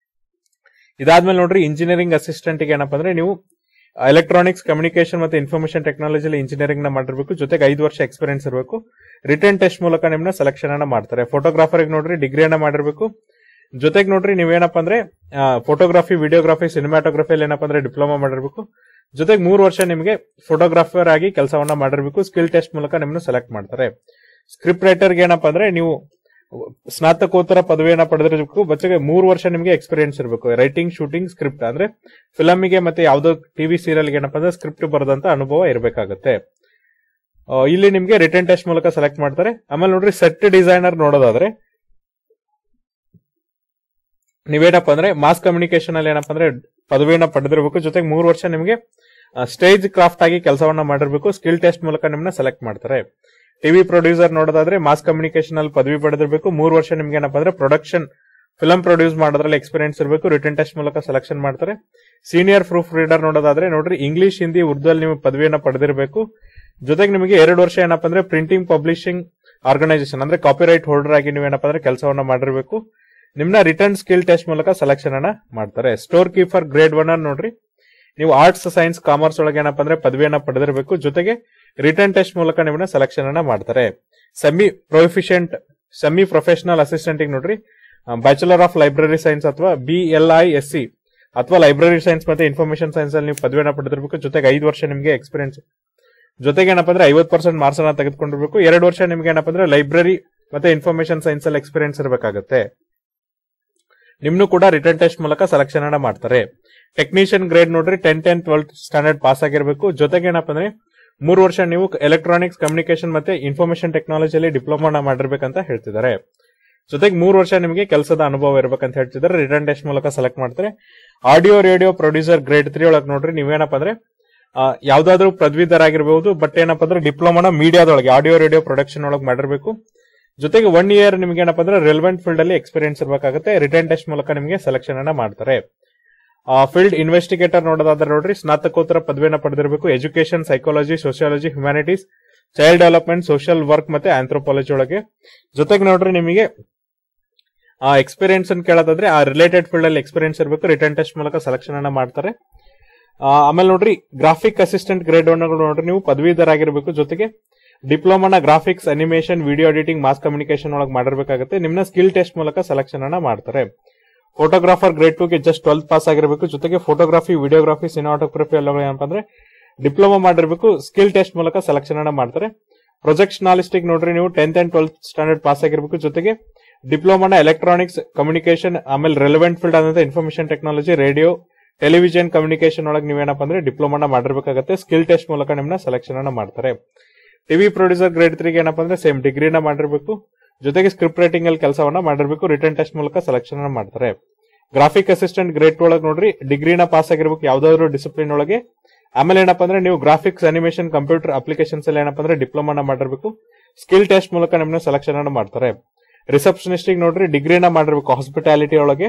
ಇದಾದ್ಮೇಲೆ ನೋಡ್ರಿ ಇಂಜಿನಿಯರಿಂಗ್ ಅಸಿಸ್ಟೆಂಟ್ ಏನಪ್ಪ ಅಂದ್ರೆ ನೀವು ಎಲೆಕ್ಟ್ರಾನಿಕ್ಸ್ ಕಮ್ಯುನಿಕೇಶನ್ ಮತ್ತೆ ಇನ್ಫಾರ್ಮೇಶನ್ ಟೆಕ್ನಾಲಜಿಲಿ ಇಂಜಿನಿಯರಿಂಗ್ ನ ಮಾಡಿರ್ಬೇಕು ಜೊತೆಗೆ ಐದು ವರ್ಷ ಎಕ್ಸ್ಪೀರಿಯನ್ಸ್ ಇರಬೇಕು ರಿಟರ್ನ್ ಟೆಸ್ಟ್ ಮೂಲಕ ನಿಮ್ನ ಸೆಲೆಕ್ಷನ್ ಅನ್ನ ಮಾಡ್ತಾರೆ ಫೋಟೋಗ್ರಾಫರ್ ನೋಡ್ರಿ ಡಿಗ್ರಿಯನ್ನ ಮಾಡಿರ್ಬೇಕು ಜೊತೆಗೆ ನೋಡ್ರಿ ನೀವೇನಪ್ಪ ಅಂದ್ರೆ ಫೋಟೋಗ್ರಫಿ ವಿಡಿಯೋಗ್ರಫಿ ಸಿನಿಮಾಟೋಗ್ರಫಿಯಲ್ಲಿ ಏನಪ್ಪ ಅಂದ್ರೆ ಡಿಪ್ಲೊಮಾ ಮಾಡಿರ್ಬೇಕು ಜೊತೆಗೆ ಮೂರು ವರ್ಷ ನಿಮಗೆ ಫೋಟೋಗ್ರಾಫರ್ ಆಗಿ ಕೆಲಸವನ್ನ ಮಾಡಿರ್ಬೇಕು ಸ್ಕಿಲ್ ಟೆಸ್ಟ್ ಮೂಲಕ ನಿಮ್ಮನ್ನು ಸೆಲೆಕ್ಟ್ ಮಾಡ್ತಾರೆ ಸ್ಕ್ರಿಪ್ಟ್ ರೈಟರ್ಗೆ ಏನಪ್ಪ ಅಂದ್ರೆ ನೀವು ಸ್ನಾತಕೋತ್ತರ ಪದವಿಯನ್ನ ಪಡೆದಿರಬೇಕು ಬಚ್ಚಗೆ ಮೂರು ವರ್ಷ ನಿಮಗೆ ಎಕ್ಸ್ಪೀರಿಯನ್ಸ್ ಇರಬೇಕು ರೈಟಿಂಗ್ ಶೂಟಿಂಗ್ ಸ್ಕ್ರಿಪ್ಟ್ ಅಂದ್ರೆ ಫಿಲಮಿಗೆ ಮತ್ತೆ ಯಾವ್ದೋ ಟಿವಿ ಸೀರಿಯಲ್ಗೆ ಏನಪ್ಪ ಅಂದ್ರೆ ಸ್ಕ್ರಿಪ್ಟ್ ಬರೆದಂತ ಅನುಭವ ಇರಬೇಕಾಗುತ್ತೆ ಇಲ್ಲಿ ನಿಮ್ಗೆ ರಿಟರ್ನ್ ಟೆಸ್ಟ್ ಮೂಲಕ ಸೆಲೆಕ್ಟ್ ಮಾಡ್ತಾರೆ ಆಮೇಲೆ ನೋಡ್ರಿ ಸೆಟ್ ಡಿಸೈನರ್ ನೋಡೋದಾದ್ರೆ ನೀವೇನಪ್ಪ ಅಂದ್ರೆ ಮಾಸ್ ಕಮ್ಯುನಿಕೇಶನ್ ಅಲ್ಲಿ ಏನಪ್ಪ ಅಂದ್ರೆ ಪದವಿಯನ್ನ ಪಡೆದಿರಬೇಕು ಜೊತೆಗೆ ಮೂರು ವರ್ಷ ನಿಮಗೆ ಸ್ಟೇಜ್ ಕ್ರಾಫ್ಟ್ ಆಗಿ ಕೆಲಸವನ್ನ ಮಾಡಿರ್ಬೇಕು ಸ್ಕಿಲ್ ಟೆಸ್ಟ್ ಮೂಲಕ ನಿಮ್ಮನ್ನ ಸೆಲೆಕ್ಟ್ ಮಾಡ್ತಾರೆ ಟಿವಿ ಪ್ರೊಡ್ಯೂಸರ್ ನೋಡೋದಾದ್ರೆ ಮಾಸ್ ಕಮ್ಯುನಿಕೇಶನ್ ಅಲ್ಲಿ ಪದವಿ ಪಡೆದಿರಬೇಕು ಮೂರು ವರ್ಷ ನಿಮ್ಗೆ ಏನಪ್ಪ ಅಂದ್ರೆ ಪ್ರೊಡಕ್ಷನ್ ಫಿಲಂ ಪ್ರೊಡ್ಯೂಸ್ ಮಾಡೋದ್ರಲ್ಲಿ ಎಕ್ಸ್ಪೀರಿಯನ್ಸ್ ಇರಬೇಕು ರಿಟರ್ನ್ ಟೆಸ್ಟ್ ಮೂಲಕ ಸೆಲೆಕ್ಷನ್ ಮಾಡ್ತಾರೆ ಸೀನಿಯರ್ ಪ್ರೂಫ್ ರೀಡರ್ ನೋಡೋದಾದ್ರೆ ನೋಡ್ರಿ ಇಂಗ್ಲಿಷ್ ಹಿಂದಿ ಉರ್ದು ಅಲ್ಲಿ ನೀವು ಪದವಿಯನ್ನ ಪಡೆದಿರಬೇಕು ಜೊತೆಗೆ ನಿಮಗೆ ಎರಡು ವರ್ಷ ಏನಪ್ಪ ಅಂದ್ರೆ ಪ್ರಿಂಟಿಂಗ್ ಪಬ್ಲಿಷಿಂಗ್ ಆರ್ಗನೈಸೇಷನ್ ಅಂದ್ರೆ ಕಾಪಿರೈಟ್ ಹೋಲ್ಡರ್ ಆಗಿ ನೀವು ಏನಪ್ಪ ಅಂದ್ರೆ ಕೆಲಸವನ್ನ ಮಾಡಿರ್ಬೇಕು ನಿಮ್ನ ರಿಟರ್ನ್ ಸ್ಕಿಲ್ ಟೆಸ್ಟ್ ಮೂಲಕ ಸೆಲೆಕ್ಷನ್ ಅನ್ನ ಮಾಡ್ತಾರೆ ಸ್ಟೋರ್ ಕೀಪರ್ ಗ್ರೇಡ್ ಒನ್ ಅನ್ನ ನೋಡ್ರಿ ನೀವು ಆರ್ಟ್ಸ್ ಸೈನ್ಸ್ ಕಾಮರ್ಸ್ ಒಳಗೆ ಏನಪ್ಪ ಅಂದ್ರೆ ಪದವಿಯನ್ನ ಪಡೆದಿರಬೇಕು ಜೊತೆಗೆ ರಿಟರ್ನ್ ಟೆಸ್ಟ್ ಮೂಲಕ ನಿಮ್ಮನ್ನ ಸೆಲೆಕ್ಷನ್ ಅನ್ನ ಮಾಡ್ತಾರೆ semi proficient semi professional assistant ನೋಡ್ರಿ ಬ್ಯಾಚುಲರ್ ಆಫ್ ಲೈಬ್ರರಿ ಸೈನ್ಸ್ ಅಥವಾ B L I S C ಅಥವಾ ಲೈಬ್ರರಿ ಸೈನ್ಸ್ ಮತ್ತೆ ಇನ್ಫಾರ್ಮೇಶನ್ ಸೈನ್ಸ್ ಅಲ್ಲಿ ನೀವು ಪದವಿಯನ್ನ ಪಡೆದಿರಬೇಕು ಜೊತೆಗೆ ಐದು ವರ್ಷ ನಿಮಗೆ ಎಕ್ಸ್ಪೀರಿಯನ್ಸ್ ಜೊತೆಗೆ ಏನಪ್ಪ ಅಂದ್ರೆ ಐವತ್ ಪರ್ಸೆಂಟ್ ಮಾರ್ಕ್ಸ್ ಅನ್ನ ತೆಗೆದುಕೊಂಡಿರ್ಬೇಕು ಎರಡು ವರ್ಷ ನಿಮ್ಗೆ ಏನಪ್ಪ ಅಂದ್ರೆ ಲೈಬ್ರರಿ ಮತ್ತೆ ಇನ್ಫಾರ್ಮೇಶನ್ ಸೈನ್ಸ್ ಅಲ್ಲಿ ಎಕ್ಸ್ಪೀರಿಯನ್ಸ್ ಇರಬೇಕಾಗುತ್ತೆ ನಿಮ್ನು ಕೂಡ ರಿಟರ್ನ್ ಟೆಸ್ಟ್ ಮೂಲಕ ಸೆಲೆಕ್ಷನ್ ಅನ್ನ ಮಾಡ್ತಾರೆ ಟೆಕ್ನಿಷಿಯನ್ ಗ್ರೇಡ್ ನೋಡ್ರಿ ten ten twelfth standard pass ಆಗಿರಬೇಕು ಜೊತೆಗೆ ಏನಪ್ಪ ಅಂದ್ರೆ ಮೂರು ವರ್ಷ ನೀವು ಎಲೆಕ್ಟ್ರಾನಿಕ್ಸ್ ಕಮ್ಯುನಿಕೇಶನ್ ಮತ್ತೆ ಇನ್ಫಾರ್ಮೇಶನ್ ಟೆಕ್ನಾಲಜಿಯಲ್ಲಿ ಡಿಪ್ಲೊಮಾನ ಮಾಡಿರ್ಬೇಕಂತ ಹೇಳ್ತಿದ್ದಾರೆ ಜೊತೆಗೆ ಮೂರು ವರ್ಷ ನಿಮಗೆ ಕೆಲಸದ ಅನುಭವ ಇರಬೇಕಂತ ಹೇಳ್ತಿದ್ದಾರೆ ರಿಟರ್ನ್ ಟೆಸ್ಟ್ ಮೂಲಕ ಸೆಲೆಕ್ಟ್ ಮಾಡ್ತಾರೆ audio radio producer grade three ಒಳಗೆ ನೋಡ್ರಿ ನೀವೇನಪ್ಪ ಅಂದ್ರೆ ಆ, ಯಾವ್ದಾದ್ರು ಪದವೀಧರ ಆಗಿರಬಹುದು ಬಟ್ ಏನಪ್ಪ ಅಂದ್ರೆ ಡಿಪ್ಲೊಮಾನ ಮೀಡಿಯಾದೊಳಗೆ ಆಡಿಯೋ ರೇಡಿಯೋ ಪ್ರೊಡಕ್ಷನ್ ಒಳಗೆ ಮಾಡಿರ್ಬೇಕು ಜೊತೆಗೆ ಒನ್ ಇಯರ್ ನಿಮ್ಗೆ ಏನಪ್ಪ ಅಂದ್ರೆ ರೆಲೆವೆಂಟ್ ಫೀಲ್ಡ್ ಅಲ್ಲಿ ಎಕ್ಸ್ಪೀರಿಯನ್ಸ್ ಇರಬೇಕಾಗುತ್ತೆ ರಿಟರ್ನ್ ಟೆಸ್ಟ್ ಮೂಲಕ ನಿಮಗೆ ಸೆಲೆಕ್ಷನ್ ಅನ್ನ ಮಾಡ್ತಾರೆ ಫೀಲ್ಡ್ ಇನ್ವೆಸ್ಟಿಗೇಟರ್ ನೋಡೋದಾದ್ರೆ ನೋಡ್ರಿ ಸ್ನಾತಕೋತ್ತರ ಪದವಿಯನ್ನ ಪಡೆದಿರಬೇಕು education psychology sociology humanities child development social work ಮತ್ತೆ ಆಂಥ್ರೋಪಾಲಜಿ ಒಳಗೆ ಜೊತೆಗೆ ನೋಡ್ರಿ ನಿಮಗೆ ಆ ಎಕ್ಸ್ಪೀರಿಯನ್ಸ್ ಅನ್ನು ಕೇಳೋದಾದ್ರೆ ಆ ರಿಲೇಟೆಡ್ ಫೀಲ್ಡ್ ಅಲ್ಲಿ ಎಕ್ಸ್ಪೀರಿಯನ್ಸ್ ಇರಬೇಕು ರಿಟರ್ನ್ ಟೆಸ್ಟ್ ಮೂಲಕ ಸೆಲೆಕ್ಷನ್ ಅನ್ನ ಮಾಡ್ತಾರೆ ಆ, ಆಮೇಲೆ ನೋಡ್ರಿ ಗ್ರಾಫಿಕ್ ಅಸಿಸ್ಟೆಂಟ್ ಗ್ರೇಡ್ ಒನ್ ನೋಡ್ರಿ ನೀವು ಪದವೀಧರ ಆಗಿರಬೇಕು ಜೊತೆಗೆ ಡಿಪ್ಲೊಮಾನ graphics animation video editing mass communication ಒಳಗೆ ಮಾಡಿರ್ಬೇಕಾಗುತ್ತೆ ನಿಮ್ನ ಸ್ಕಿಲ್ ಟೆಸ್ಟ್ ಮೂಲಕ ಸೆಲೆಕ್ಷನ್ ಅನ್ನ ಮಾಡ್ತಾರೆ ಫೋಟೋಗ್ರಾಫರ್ ಗ್ರೇಡ್ ಟು ಗೆ ಜಸ್ಟ್ ಟ್ವೆಲ್ತ್ ಪಾಸ್ ಆಗಿರಬೇಕು ಜೊತೆಗೆ ಫೋಟೋಗ್ರಫಿ ವಿಡಿಯೋಗ್ರಫಿ ಸಿನಿಮಾಟೋಗ್ರಫಿ ಎಲ್ಲ ಏನಪ್ಪ ಅಂದ್ರೆ ಡಿಪ್ಲೊಮಾ ಮಾಡಿರ್ಬೇಕು ಸ್ಕಿಲ್ ಟೆಸ್ಟ್ ಮೂಲಕ ಸೆಲೆಕ್ಷನ್ ಅನ್ನ ಮಾಡ್ತಾರೆ ಪ್ರೊಜೆಕ್ಷನಾಲಿಸ್ಟಿಕ್ ನೋಡ್ರಿ ನೀವು tenth and twelfth standard pass ಆಗಿರ್ಬೇಕು ಜೊತೆಗೆ ಡಿಪ್ಲೊಮಾನ ಎಲೆಕ್ಟ್ರಾನಿಕ್ಸ್ ಕಮ್ಯುನಿಕೇಶನ್ ಆಮೇಲೆ ರೆಲೆವೆಂಟ್ ಫೀಲ್ಡ್ ಆದಂತ information technology radio television communication ಒಳಗೆ ನೀವೇನಪ್ಪ ಅಂದ್ರೆ ಡಿಪ್ಲೊಮಾನ ಮಾಡಿರ್ಬೇಕಾಗತ್ತೆ ಸ್ಕಿಲ್ ಟೆಸ್ಟ್ ಮೂಲಕ ನಿಮ್ಮನ್ನ ಸೆಲೆಕ್ಷನ್ ಅನ್ನ ಮಾಡ್ತಾರೆ ಟಿವಿ ಪ್ರೊಡ್ಯೂಸರ್ ಗ್ರೇಡ್ ತ್ರೀಗೆ ಏನಪ್ಪ ಅಂದ್ರೆ ಸೇಮ್ ಡಿಗ್ರಿನ ಮಾಡಿರ್ಬೇಕು ಜೊತೆಗೆ ಸ್ಕ್ರಿಪ್ಟ್ ರೈಟಿಂಗ್ ಅಲ್ಲಿ ಕೆಲಸವನ್ನ ಮಾಡಿರ್ಬೇಕು ರಿಟರ್ನ್ ಟೆಸ್ಟ್ ಮೂಲಕ ಸೆಲೆಕ್ಷನ್ ಅನ್ನ ಮಾಡ್ತಾರೆ ಗ್ರಾಫಿಕ್ ಅಸಿಸ್ಟೆಂಟ್ ಗ್ರೇಡ್ ಒಳಗೆ ನೋಡ್ರಿ ಡಿಗ್ರಿನ ಪಾಸ್ ಆಗಿರ್ಬೇಕು ಯಾವ್ದಾದ್ರು ಡಿಸಿಪ್ಲಿನ್ ಒಳಗೆ ಆಮೇಲೆ ಏನಪ್ಪ ಅಂದ್ರೆ ನೀವು ಗ್ರಾಫಿಕ್ಸ್ ಅನಿಮೇಷನ್ ಕಂಪ್ಯೂಟರ್ ಅಪ್ಲಿಕೇಶನ್ಸ್ ಅಲ್ಲಿ ಏನಪ್ಪ ಅಂದ್ರೆ ಡಿಪ್ಲೊಮಾನ ಮಾಡಿರ್ಬೇಕು ಸ್ಕಿಲ್ ಟೆಸ್ಟ್ ಮೂಲಕ ನಿಮ್ಮನ್ನ ಸೆಲೆಕ್ಷನ್ ಅನ್ನ ಮಾಡ್ತಾರೆ ರಿಸೆಪ್ಷನಿಸ್ಟ್ ನೋಡ್ರಿ ಡಿಗ್ರಿನ ಮಾಡಿರ್ಬೇಕು ಹಾಸ್ಪಿಟಾಲಿಟಿ ಒಳಗೆ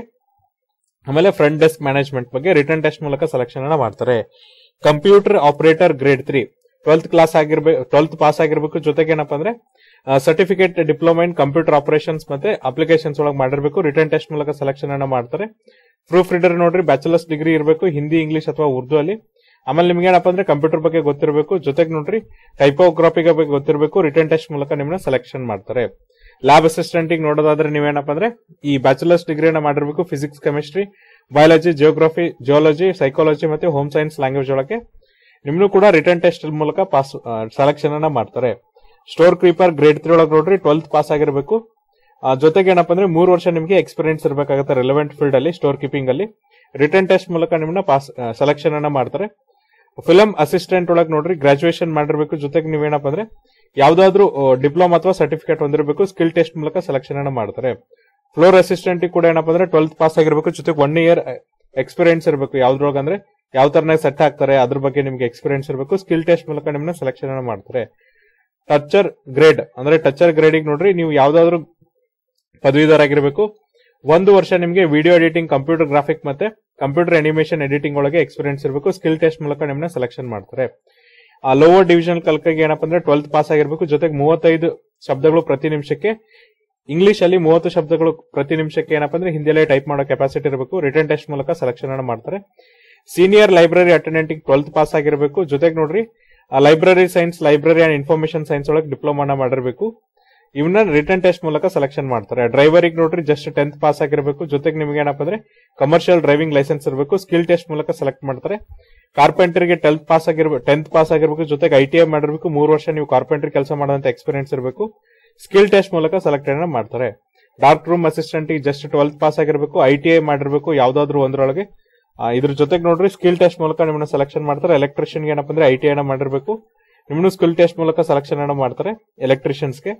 ಆಮೇಲೆ ಫ್ರಂಟ್ ಡೆಸ್ಕ್ ಮ್ಯಾನೇಜ್ಮೆಂಟ್ ಬಗ್ಗೆ ರಿಟರ್ನ್ ಟೆಸ್ಟ್ ಮೂಲಕ ಸೆಲೆಕ್ಷನ್ ಅನ್ನ ಮಾಡ್ತಾರೆ computer operator grade three twelfth class ಆಗಿರ್ಬೇಕು ಟ್ವೆಲ್ತ್ ಪಾಸ್ ಆಗಿರ್ಬೇಕು ಜೊತೆಗೆ ಏನಪ್ಪ ಅಂದ್ರೆ certificate diploma in computer operations ಮತ್ತೆ ಅಪ್ಲಿಕೇಶನ್ಸ್ ಒಳಗೆ ಮಾಡಿರ್ಬೇಕು ರಿಟರ್ನ್ ಟೆಸ್ಟ್ ಮೂಲಕ ಸೆಲೆಕ್ಷನ್ ಅನ್ನ ಮಾಡ್ತಾರೆ ಪ್ರೂಫ್ ರೀಡರ್ ನೋಡ್ರಿ ಬ್ಯಾಚುಲರ್ಸ್ ಡಿಗ್ರಿ ಇರಬೇಕು ಹಿಂದಿ ಇಂಗ್ಲಿಷ್ ಅಥವಾ ಉರ್ದು ಅಲ್ಲಿ ಆಮೇಲೆ ನಿಮ್ಗೆ ಏನಪ್ಪ ಅಂದ್ರೆ ಕಂಪ್ಯೂಟರ್ ಬಗ್ಗೆ ಗೊತ್ತಿರಬೇಕು ಜೊತೆಗೆ ನೋಡ್ರಿ ಟೈಪೋಗ್ರಾಫಿ ಬಗ್ಗೆ ಗೊತ್ತಿರಬೇಕು ರಿಟರ್ನ್ ಟೆಸ್ಟ್ ಮೂಲಕ ನಿಮ್ಮನ್ನ ಸೆಲೆಕ್ಷನ್ ಮಾಡ್ತಾರೆ ಲ್ಯಾಬ್ ಅಸಿಸ್ಟೆಂಟ್ ನೋಡೋದಾದ್ರೆ ನೀವೇನಪ್ಪ ಅಂದ್ರೆ ಈ ಬ್ಯಾಚುಲರ್ಸ್ ಡಿಗ್ರಿನ ಮಾಡಿರ್ಬೇಕು physics chemistry biology geography geology psychology ಮತ್ತೆ ಹೋಮ್ ಸೈನ್ಸ್ ಲ್ಯಾಂಗ್ವೇಜ್ ಒಳಗೆ ನಿಮ್ನು ಕೂಡ ರಿಟರ್ನ್ ಟೆಸ್ಟ್ ಮೂಲಕ ಪಾಸ್ ಸೆಲೆಕ್ಷನ್ ಅನ್ನ ಮಾಡ್ತಾರೆ ಸ್ಟೋರ್ ಕ್ರೀಪರ್ ಗ್ರೇಡ್ ತ್ರೀ ಒಳಗೆ ನೋಡ್ರಿ ಟ್ವೆಲ್ತ್ ಪಾಸ್ ಆಗಿರಬೇಕು ಜೊತೆಗೆ ಏನಪ್ಪ ಅಂದ್ರೆ ಮೂರು ವರ್ಷ ನಿಮಗೆ ಎಕ್ಸ್ಪೀರಿಯನ್ಸ್ ಇರಬೇಕಾಗುತ್ತೆ ರಿಲೆವೆಂಟ್ ಫೀಲ್ಡ್ ಅಲ್ಲಿ ಸ್ಟೋರ್ ಕೀಪಿಂಗ್ ಅಲ್ಲಿ ರಿಟರ್ನ್ ಟೆಸ್ಟ್ ಮೂಲಕ ನಿಮ್ಮನ್ನ ಪಾಸ್ ಸೆಲೆಕ್ಷನ್ ಅನ್ನ ಮಾಡ್ತಾರೆ ಫಿಲಂ ಅಸಿಸ್ಟೆಂಟ್ ಒಳಗೆ ನೋಡ್ರಿ ಗ್ರಾಜುಯೇಷನ್ ಮಾಡಿರ್ಬೇಕು ಜೊತೆಗೆ ನೀವೇನಪ್ಪ ಅಂದ್ರೆ ಯಾವ್ದಾದ್ರು ಡಿಪ್ಲೊಮಾ ಅಥವಾ ಸರ್ಟಿಫಿಕೇಟ್ ಹೊಂದಿರಬೇಕು ಸ್ಕಿಲ್ ಟೆಸ್ಟ್ ಮೂಲಕ ಸೆಲೆಕ್ಷನ್ ಅನ್ನ ಮಾಡ್ತಾರೆ ಫ್ಲೋರ್ ಅಸಿಸ್ಟೆಂಟ್ ಕೂಡ ಏನಪ್ಪ ಅಂದ್ರೆ ಟ್ವೆಲ್ತ್ ಪಾಸ್ ಆಗಿರ್ಬೇಕು ಜೊತೆಗೆ ಒನ್ ಇಯರ್ ಎಕ್ಸ್ಪೀರಿಯನ್ಸ್ ಇರಬೇಕು ಯಾವ್ದ್ರೊಳಗೆ ಅಂದ್ರೆ ಯಾವ ತರನಾಗಿ ಸೆಟ್ ಆಗ್ತಾರೆ ಅದ್ರ ಬಗ್ಗೆ ನಿಮ್ಗೆ ಎಕ್ಸ್ಪೀರಿಯನ್ಸ್ ಇರಬೇಕು ಸ್ಕಿಲ್ ಟೆಸ್ಟ್ ಮೂಲಕ ನಿಮ್ಮನ್ನ ಸೆಲೆಕ್ಷನ್ ಅನ್ನ ಮಾಡ್ತಾರೆ ಟಚರ್ ಗ್ರೇಡ್ ಅಂದ್ರೆ ಟಚರ್ ಗ್ರೇಡಿಗೆ ನೋಡ್ರಿ ನೀವು ಯಾವ್ದಾದ್ರು ಪದವೀಧರ ಆಗಿರ್ಬೇಕು ಒಂದು ವರ್ಷ ನಿಮಗೆ ವಿಡಿಯೋ ಎಡಿಟಿಂಗ್ ಕಂಪ್ಯೂಟರ್ ಗ್ರಾಫಿಕ್ ಮತ್ತೆ ಕಂಪ್ಯೂಟರ್ ಅನಿಮೇಷನ್ ಎಡಿಟಿಂಗ್ ಒಳಗೆ ಎಕ್ಸ್ಪೀರಿಯನ್ಸ್ ಇರಬೇಕು ಸ್ಕಿಲ್ ಟೆಸ್ಟ್ ಮೂಲಕ ನಿಮ್ಮನ್ನ ಸೆಲೆಕ್ಷನ್ ಮಾಡ್ತಾರೆ ಆ ಲೋವರ್ ಡಿವಿಷನ್ ಕಲ್ಕಗೆ ಏನಪ್ಪ ಅಂದ್ರೆ ಟ್ವೆಲ್ತ್ ಪಾಸ್ ಆಗಿರ್ಬೇಕು ಜೊತೆಗೆ ಮೂವತ್ತೈದು ಶಬ್ದಗಳು ಪ್ರತಿ ನಿಮಿಷಕ್ಕೆ ಇಂಗ್ಲಿಷ್ ಅಲ್ಲಿ ಮೂವತ್ತು ಶಬ್ದಗಳು ಪ್ರತಿ ನಿಮಿಷಕ್ಕೆ ಏನಪ್ಪ ಅಂದ್ರೆ ಹಿಂದಿಯಲ್ಲೇ ಟೈಪ್ ಮಾಡೋ ಕೆಪಾಸಿಟಿ ಇರಬೇಕು ರಿಟರ್ನ್ ಟೆಸ್ಟ್ ಮೂಲಕ ಸೆಲೆಕ್ಷನ್ ಅನ್ನ ಮಾಡ್ತಾರೆ senior library attendant twelfth pass ಆಗಿರಬೇಕು ಜೊತೆಗೆ ನೋಡ್ರಿ library science library and information science ಒಳಗೆ ಡಿಪ್ಲೊಮಾನ ಮಾಡಿರ್ಬೇಕು ಇವನ್ನ ರಿಟರ್ನ್ ಟೆಸ್ಟ್ ಮೂಲಕ ಸೆಲೆಕ್ಷನ್ ಮಾಡ್ತಾರೆ ಡ್ರೈವರಿಗೆ ನೋಡ್ರಿ ಜಸ್ಟ್ ಟೆಂತ್ ಪಾಸ್ ಆಗಿರಬೇಕು ಜೊತೆಗೆ ನಿಮ್ಗೆ ಏನಪ್ಪ ಅಂದ್ರೆ ಕಮರ್ಷಿಯಲ್ ಡ್ರೈವಿಂಗ್ ಲೈಸೆನ್ಸ್ ಇರಬೇಕು ಸ್ಕಿಲ್ ಟೆಸ್ಟ್ ಮೂಲಕ ಸೆಲೆಕ್ಟ್ ಮಾಡ್ತಾರೆ ಕಾರ್ಪೆಂಟರ್ಗೆ ಟೆಂತ್ ಪಾಸ್ ಆಗಿರ್ಬೇಕು ಟೆಂತ್ ಪಾಸ್ ಆಗಿರ್ಬೇಕು ಜೊತೆಗೆ ಐ ಟಿ ಐ ಮಾಡಿರ್ಬೇಕು ಮೂರು ವರ್ಷ ನೀವು ಕಾರ್ಪೆಂಟರ್ ಕೆಲಸ ಮಾಡೋಂತ ಎಕ್ಸ್ಪೀರಿಯನ್ಸ್ ಇರಬೇಕು ಸ್ಕಿಲ್ ಟೆಸ್ಟ್ ಮೂಲಕ ಸೆಲೆಕ್ಟ್ ಮಾಡ್ತಾರೆ dark room assistant just twelfth pass ಆಗಿರ್ಬೇಕು ಐ ಟಿ ಐ ಮಾಡಿರ್ಬೇಕು ಯಾವ್ದಾದ್ರು ಒಂದ್ರೊಳಗೆ ಆ, ಇದ್ರ ಜೊತೆಗೆ ನೋಡ್ರಿ ಸ್ಕಿಲ್ ಟೆಸ್ಟ್ ಮೂಲಕ ನಿಮ್ಮನ್ನ ಸೆಲೆಕ್ಷನ್ ಮಾಡ್ತಾರೆ ಎಲೆಕ್ಟ್ರಿಷಿಯನ್ ಏನಪ್ಪ ಅಂದ್ರೆ ಐ ಟಿ ಐನ ಮಾಡಿರ್ಬೇಕು ನಿಮ್ಮನ್ನು ಸ್ಕಿಲ್ ಟೆಸ್ಟ್ ಮೂಲಕ ಸೆಲೆಕ್ಷನ್ ಅನ್ನ ಮಾಡ್ತಾರೆ ಎಲೆಕ್ಟ್ರಿಷಿಯನ್ಸ್ಗೆ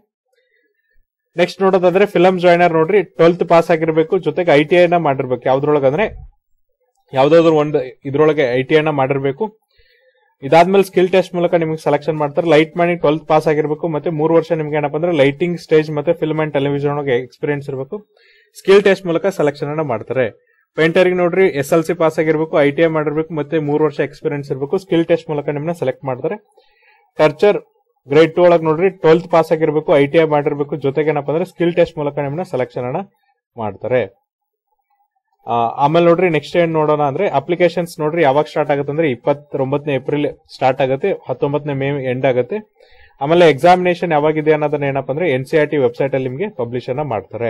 ನೆಕ್ಸ್ಟ್ ನೋಡೋದಾದ್ರೆ ಫಿಲಂ ಜಾಯ್ನರ್ ನೋಡ್ರಿ ಟ್ವೆಲ್ತ್ ಪಾಸ್ ಆಗಿರ್ಬೇಕು ಜೊತೆಗೆ ಐ ಟಿ ಐನ ಮಾಡಿರ್ಬೇಕು ಯಾವ್ದ್ರೊಳಗೆ ಅಂದ್ರೆ ಯಾವ್ದಾದ್ರು ಒಂದು ಇದ್ರೊಳಗೆ ಐ ಟಿ ಐನ ಮಾಡಿರ್ಬೇಕು ಇದಾದ್ಮೇಲೆ ಸ್ಕಿಲ್ ಟೆಸ್ಟ್ ಮೂಲಕ ನಿಮ್ಗೆ ಸೆಲೆಕ್ಷನ್ ಮಾಡ್ತಾರೆ ಲೈಟ್ ಮ್ಯಾನಿಂಗ್ ಟ್ವೆಲ್ತ್ ಪಾಸ್ ಆಗಿರ್ಬೇಕು ಮತ್ತೆ ಮೂರು ವರ್ಷ ನಿಮ್ಗೆ ಏನಪ್ಪ ಅಂದ್ರೆ ಲೈಟಿಂಗ್ ಸ್ಟೇಜ್ ಮತ್ತೆ ಫಿಲ್ಮ್ ಅಂಡ್ ಟೆಲಿವಿಷನ್ ಒಳಗೆ ಎಕ್ಸ್ಪೀರಿಯನ್ಸ್ ಇರಬೇಕು ಸ್ಕಿಲ್ ಟೆಸ್ಟ್ ಮೂಲಕ ಸೆಲೆಕ್ಷನ್ ಅನ್ನ ಮಾಡ್ತಾರೆ ಪೇಂಟರ್ಗೆ ನೋಡ್ರಿ ಎಸ್ ಎಲ್ ಸಿ ಪಾಸ್ ಆಗಿರ್ಬೇಕು ಐ ಟಿ ಐ ಮಾಡಿರ್ಬೇಕು ಮತ್ತೆ ಮೂರು ವರ್ಷ ಎಕ್ಸ್ಪೀರಿಯನ್ಸ್ ಇರಬೇಕು ಸ್ಕಿಲ್ ಟೆಸ್ಟ್ ಮೂಲಕ ನಿಮ್ಮನ್ನ ಸೆಲೆಕ್ಟ್ ಮಾಡ್ತಾರೆ ಟರ್ಚರ್ ಗ್ರೇಡ್ ಟು ಒಳಗೆ ನೋಡ್ರಿ ಟ್ವೆಲ್ತ್ ಪಾಸ್ ಆಗಿರ್ಬೇಕು ಐ ಟಿ ಐ ಮಾಡಿರ್ಬೇಕು ಜೊತೆಗೆ ಏನಪ್ಪ ಅಂದ್ರೆ ಸ್ಕಿಲ್ ಟೆಸ್ಟ್ ಮೂಲಕ ನಿಮ್ಮನ್ನ ಸೆಲೆಕ್ಷನ್ ಅನ್ನ ಮಾಡ್ತಾರೆ ಆ, ಆಮೇಲೆ ನೋಡ್ರಿ ನೆಕ್ಸ್ಟ್ ಏನ್ ನೋಡೋಣ ಅಂದ್ರೆ ಅಪ್ಲಿಕೇಶನ್ಸ್ ನೋಡ್ರಿ ಯಾವಾಗ ಸ್ಟಾರ್ಟ್ ಆಗುತ್ತೆ ಅಂದ್ರೆ ಇಪ್ಪತ್ತೊಂಬತ್ತನೇ ಏಪ್ರಿಲ್ ಸ್ಟಾರ್ಟ್ ಆಗುತ್ತೆ ಹತ್ತೊಂಬತ್ತನೇ ಮೇ ಎಂಡ್ ಆಗುತ್ತೆ ಆಮೇಲೆ ಎಕ್ಸಾಮಿನೇಷನ್ ಯಾವಾಗಿದೆ ಅನ್ನೋದನ್ನ ಏನಪ್ಪ ಅಂದ್ರೆ N C R T website ಅಲ್ಲಿ ನಿಮಗೆ ಪಬ್ಲಿಷ್ ಅನ್ನ ಮಾಡ್ತಾರೆ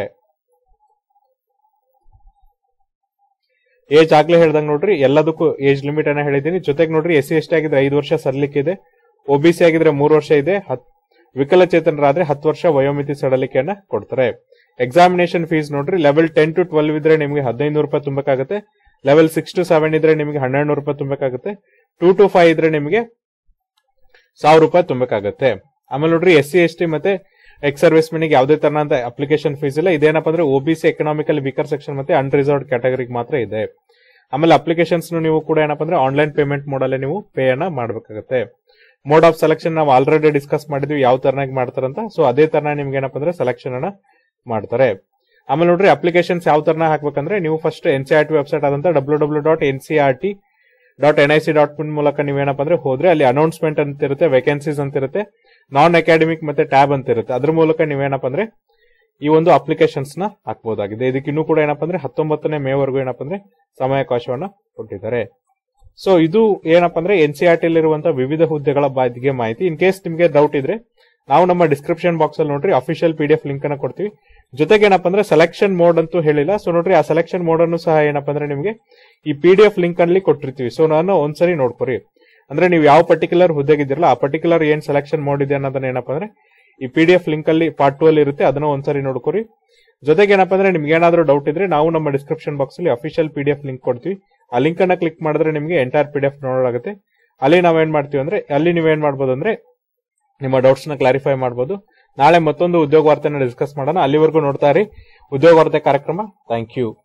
ಏಜ್ ಆಗ್ಲೇ ಹೇಳ್ದಂಗ್ ನೋಡ್ರಿ ಎಲ್ಲದಕ್ಕೂ ಏಜ್ ಲಿಮಿಟ್ ಅನ್ನ ಹೇಳಿದೀನಿ ಜೊತೆಗೆ ನೋಡ್ರಿ ಎಸ್ ಸಿ ಎಸ್ ಟಿ ಆಗಿದ್ರೆ ಐದು ವರ್ಷ ಸರಲಿಕ್ಕಿದೆ ಒಬಿಸಿ ಆಗಿದ್ರೆ ಮೂರು ವರ್ಷ ಇದೆ ಹತ್- ವಿಕಲಚೇತನರಾದ್ರೆ ಹತ್ತು ವರ್ಷ ವಯೋಮಿತಿ ಸಡಲಿಕೆಯನ್ನ ಕೊಡ್ತಾರೆ ಎಕ್ಸಾಮಿನೇಷನ್ ಫೀಸ್ ನೋಡ್ರಿ ಲೆವೆಲ್ ಟೆನ್ ಟು ಟ್ವೆಲ್ವ್ ಇದ್ರೆ ನಿಮಗೆ ಹದಿನೈದು ರೂಪಾಯಿ ತುಂಬಬೇಕಾಗುತ್ತೆ ಲೆವೆಲ್ ಸಿಕ್ಸ್ ಟು ಸೆವೆನ್ ಇದ್ರೆ ನಿಮಗೆ ಹನ್ನೆರಡು ನೂರು ರೂಪಾಯಿ ತುಂಬಬೇಕಾಗುತ್ತೆ ಟೂ ಟು ಫೈವ್ ಇದ್ರೆ ನಿಮಗೆ ಸಾವಿರ ರೂಪಾಯಿ ತುಂಬಬೇಕಾಗುತ್ತೆ ಆಮೇಲೆ ನೋಡ್ರಿ ಎಸ್ ಸಿ ಎಸ್ ಟಿ ಮತ್ತೆ ಎಕ್ಸ್ ಸರ್ವಿಸ್ ಮೆನ್ಗೆ ಯಾವುದೇ ತರನಾದ ಅಪ್ಲಿಕೇಶನ್ ಫೀಸ್ ಇಲ್ಲ ಇದೇನಪ್ಪ ಅಂದ್ರೆ ಒಬಿಸಿ ಎಕನಾಮಿಕಲ್ ವೀಕರ್ ಸೆಕ್ಷನ್ ಮತ್ತೆ ಅನ್ರಿಸರ್ವ್ಡ್ ಕ್ಯಾಟಗರಿಗೆ ಮಾತ್ರ ಇದೆ ಆಮೇಲೆ ಅಪ್ಲಿಕೇಶನ್ಸ್ ನೀವು ಕೂಡ ಏನಪ್ಪ ಅಂದ್ರೆ ಆನ್ಲೈನ್ ಪೇಮೆಂಟ್ ಮೋಡಲ್ಲೇ ನೀವು ಪೇ ಅನ್ನ ಮಾಡಬೇಕಾಗುತ್ತೆ ಮೋಡ್ ಆಫ್ ಸೆಲೆಕ್ಷನ್ ನಾವು ಆಲ್ರೆಡಿ ಡಿಸ್ಕಸ್ ಮಾಡಿದ್ವಿ ಯಾವ ತರನಾಗಿ ಮಾಡ್ತಾರಂತ ಸೊ ಅದೇ ತರನ ನಿಮ್ಗೆ ಏನಪ್ಪ ಅಂದ್ರೆ ಸೆಲೆಕ್ಷನ್ ಅನ್ನ ಮಾಡ್ತಾರೆ ಆಮೇಲೆ ನೋಡ್ರಿ ಅಪ್ಲಿಕೇಶನ್ಸ್ ಯಾವ ತರನ ಹಾಕ್ಬೇಕಂದ್ರೆ ನೀವು first N C R T website ಆದಂತ W W dot N C R T dot N I C dot in ಮೂಲಕ ನೀವೇನಪ್ಪ ಅಂದ್ರೆ ಹೋದ್ರೆ ಅಲ್ಲಿ ಅನೌನ್ಸ್ಮೆಂಟ್ ಅಂತ ಇರುತ್ತೆ ವೇಕೆನ್ಸೀಸ್ ಅಂತ ಇರುತ್ತೆ ನಾನ್ ಅಕಾಡೆಮಿಕ್ ಮತ್ತೆ ಟ್ಯಾಬ್ ಅಂತ ಇರುತ್ತೆ ಅದ್ರ ಮೂಲಕ ನೀವೇನಪ್ಪ ಅಂದ್ರೆ ಈ ಒಂದು ಅಪ್ಲಿಕೇಶನ್ಸ್ ನ ಹಾಕಬಹುದಾಗಿದೆ ಇದಕ್ಕೆ ಇನ್ನೂ ಕೂಡ ಏನಪ್ಪ ಅಂದ್ರೆ ಹತ್ತೊಂಬತ್ತನೇ ಮೇ ವರೆಗೂ ಏನಪ್ಪ ಅಂದ್ರೆ ಸಮಯಾವಕಾಶವನ್ನ ಕೊಟ್ಟಿದ್ದಾರೆ ಸೊ ಇದು ಏನಪ್ಪ ಅಂದ್ರೆ ಎನ್ ಸಿ ಆರ್ ಟಿ ಇರುವಂತಹ ವಿವಿಧ ಹುದ್ದೆಗಳ ಬಗ್ಗೆ ಮಾಹಿತಿ ಇನ್ ಕೇಸ್ ನಿಮಗೆ ಡೌಟ್ ಇದ್ರೆ ನಾವು ನಮ್ಮ ಡಿಸ್ಕ್ರಿಪ್ಷನ್ ಬಾಕ್ಸ್ ಅಲ್ಲಿ ನೋಡ್ರಿ official P D F link ಅನ್ನ ಕೊಡ್ತೀವಿ ಜೊತೆಗೆ ಏನಪ್ಪ ಅಂದ್ರೆ ಸೆಲೆಕ್ಷನ್ ಮೋಡ್ ಅಂತೂ ಹೇಳಿಲ್ಲ ಸೊ ನೋಡ್ರಿ ಆ ಸೆಲೆಕ್ಷನ್ ಮೋಡ್ ಅನ್ನು ಸಹ ಏನಪ್ಪ ಅಂದ್ರೆ ನಿಮಗೆ ಈ ಪಿ ಡಿ ಎಫ್ ಲಿಂಕ್ ಅಲ್ಲಿ ಕೊಟ್ಟಿರ್ತೀವಿ ಸೊ ನಾನು ಒಂದ್ಸರಿ ನೋಡ್ಕೊರಿ ಅಂದ್ರೆ ನೀವು ಯಾವ ಪರ್ಟಿಕ್ಯುಲರ್ ಹುದ್ದೆಗಿದ್ದೀರಲ್ಲ ಆ ಪರ್ಟಿಕ್ಯುಲರ್ ಏನ್ ಸೆಲೆಕ್ಷನ್ ಮೋಡ್ ಇದೆ ಅನ್ನೋದನ್ನ ಏನಪ್ಪ ಅಂದ್ರೆ ಈ ಪಿ ಡಿ ಎಫ್ ಲಿಂಕ್ ಅಲ್ಲಿ ಪಾರ್ಟ್ ಟೂ ಅಲ್ಲಿ ಇರುತ್ತೆ ಅದನ್ನ ಒಂದ್ಸರಿ ನೋಡ್ಕೊರಿ ಜೊತೆಗೆ ಏನಪ್ಪಾ ಅಂದ್ರೆ ನಿಮ್ಗೆ ಏನಾದ್ರೂ ಡೌಟ್ ಇದ್ರೆ ನಾವು ನಮ್ಮ ಡಿಸ್ಕ್ರಿಪ್ಷನ್ ಬಾಕ್ಸ್ ಅಲ್ಲಿ official P D F link ಕೊಡ್ತೀವಿ ಆ ಲಿಂಕ್ ಅನ್ನ ಕ್ಲಿಕ್ ಮಾಡಿದ್ರೆ ನಿಮಗೆ ಎಂಟೈರ್ ಪಿ ಡಿ ಎಫ್ ನೋಡೋದಾಗುತ್ತೆ ಅಲ್ಲಿ ನಾವೇನ್ ಮಾಡ್ತೀವಿ ಅಂದ್ರೆ ಅಲ್ಲಿ ನೀವೇನ್ ಮಾಡ್ಬೋದು ಅಂದ್ರೆ ನಿಮ್ಮ ಡೌಟ್ಸ್ ನ ಕ್ಲಾರಿಫೈ ಮಾಡಬಹುದು ನಾಳೆ ಮತ್ತೊಂದು ಉದ್ಯೋಗ ವಾರ್ತೆನ ಡಿಸ್ಕಸ್ ಮಾಡೋಣ ಅಲ್ಲಿವರೆಗೂ ನೋಡ್ತಾ ಇರಿ ಉದ್ಯೋಗ ವಾರ್ತೆ ಕಾರ್ಯಕ್ರಮ ಥ್ಯಾಂಕ್ ಯು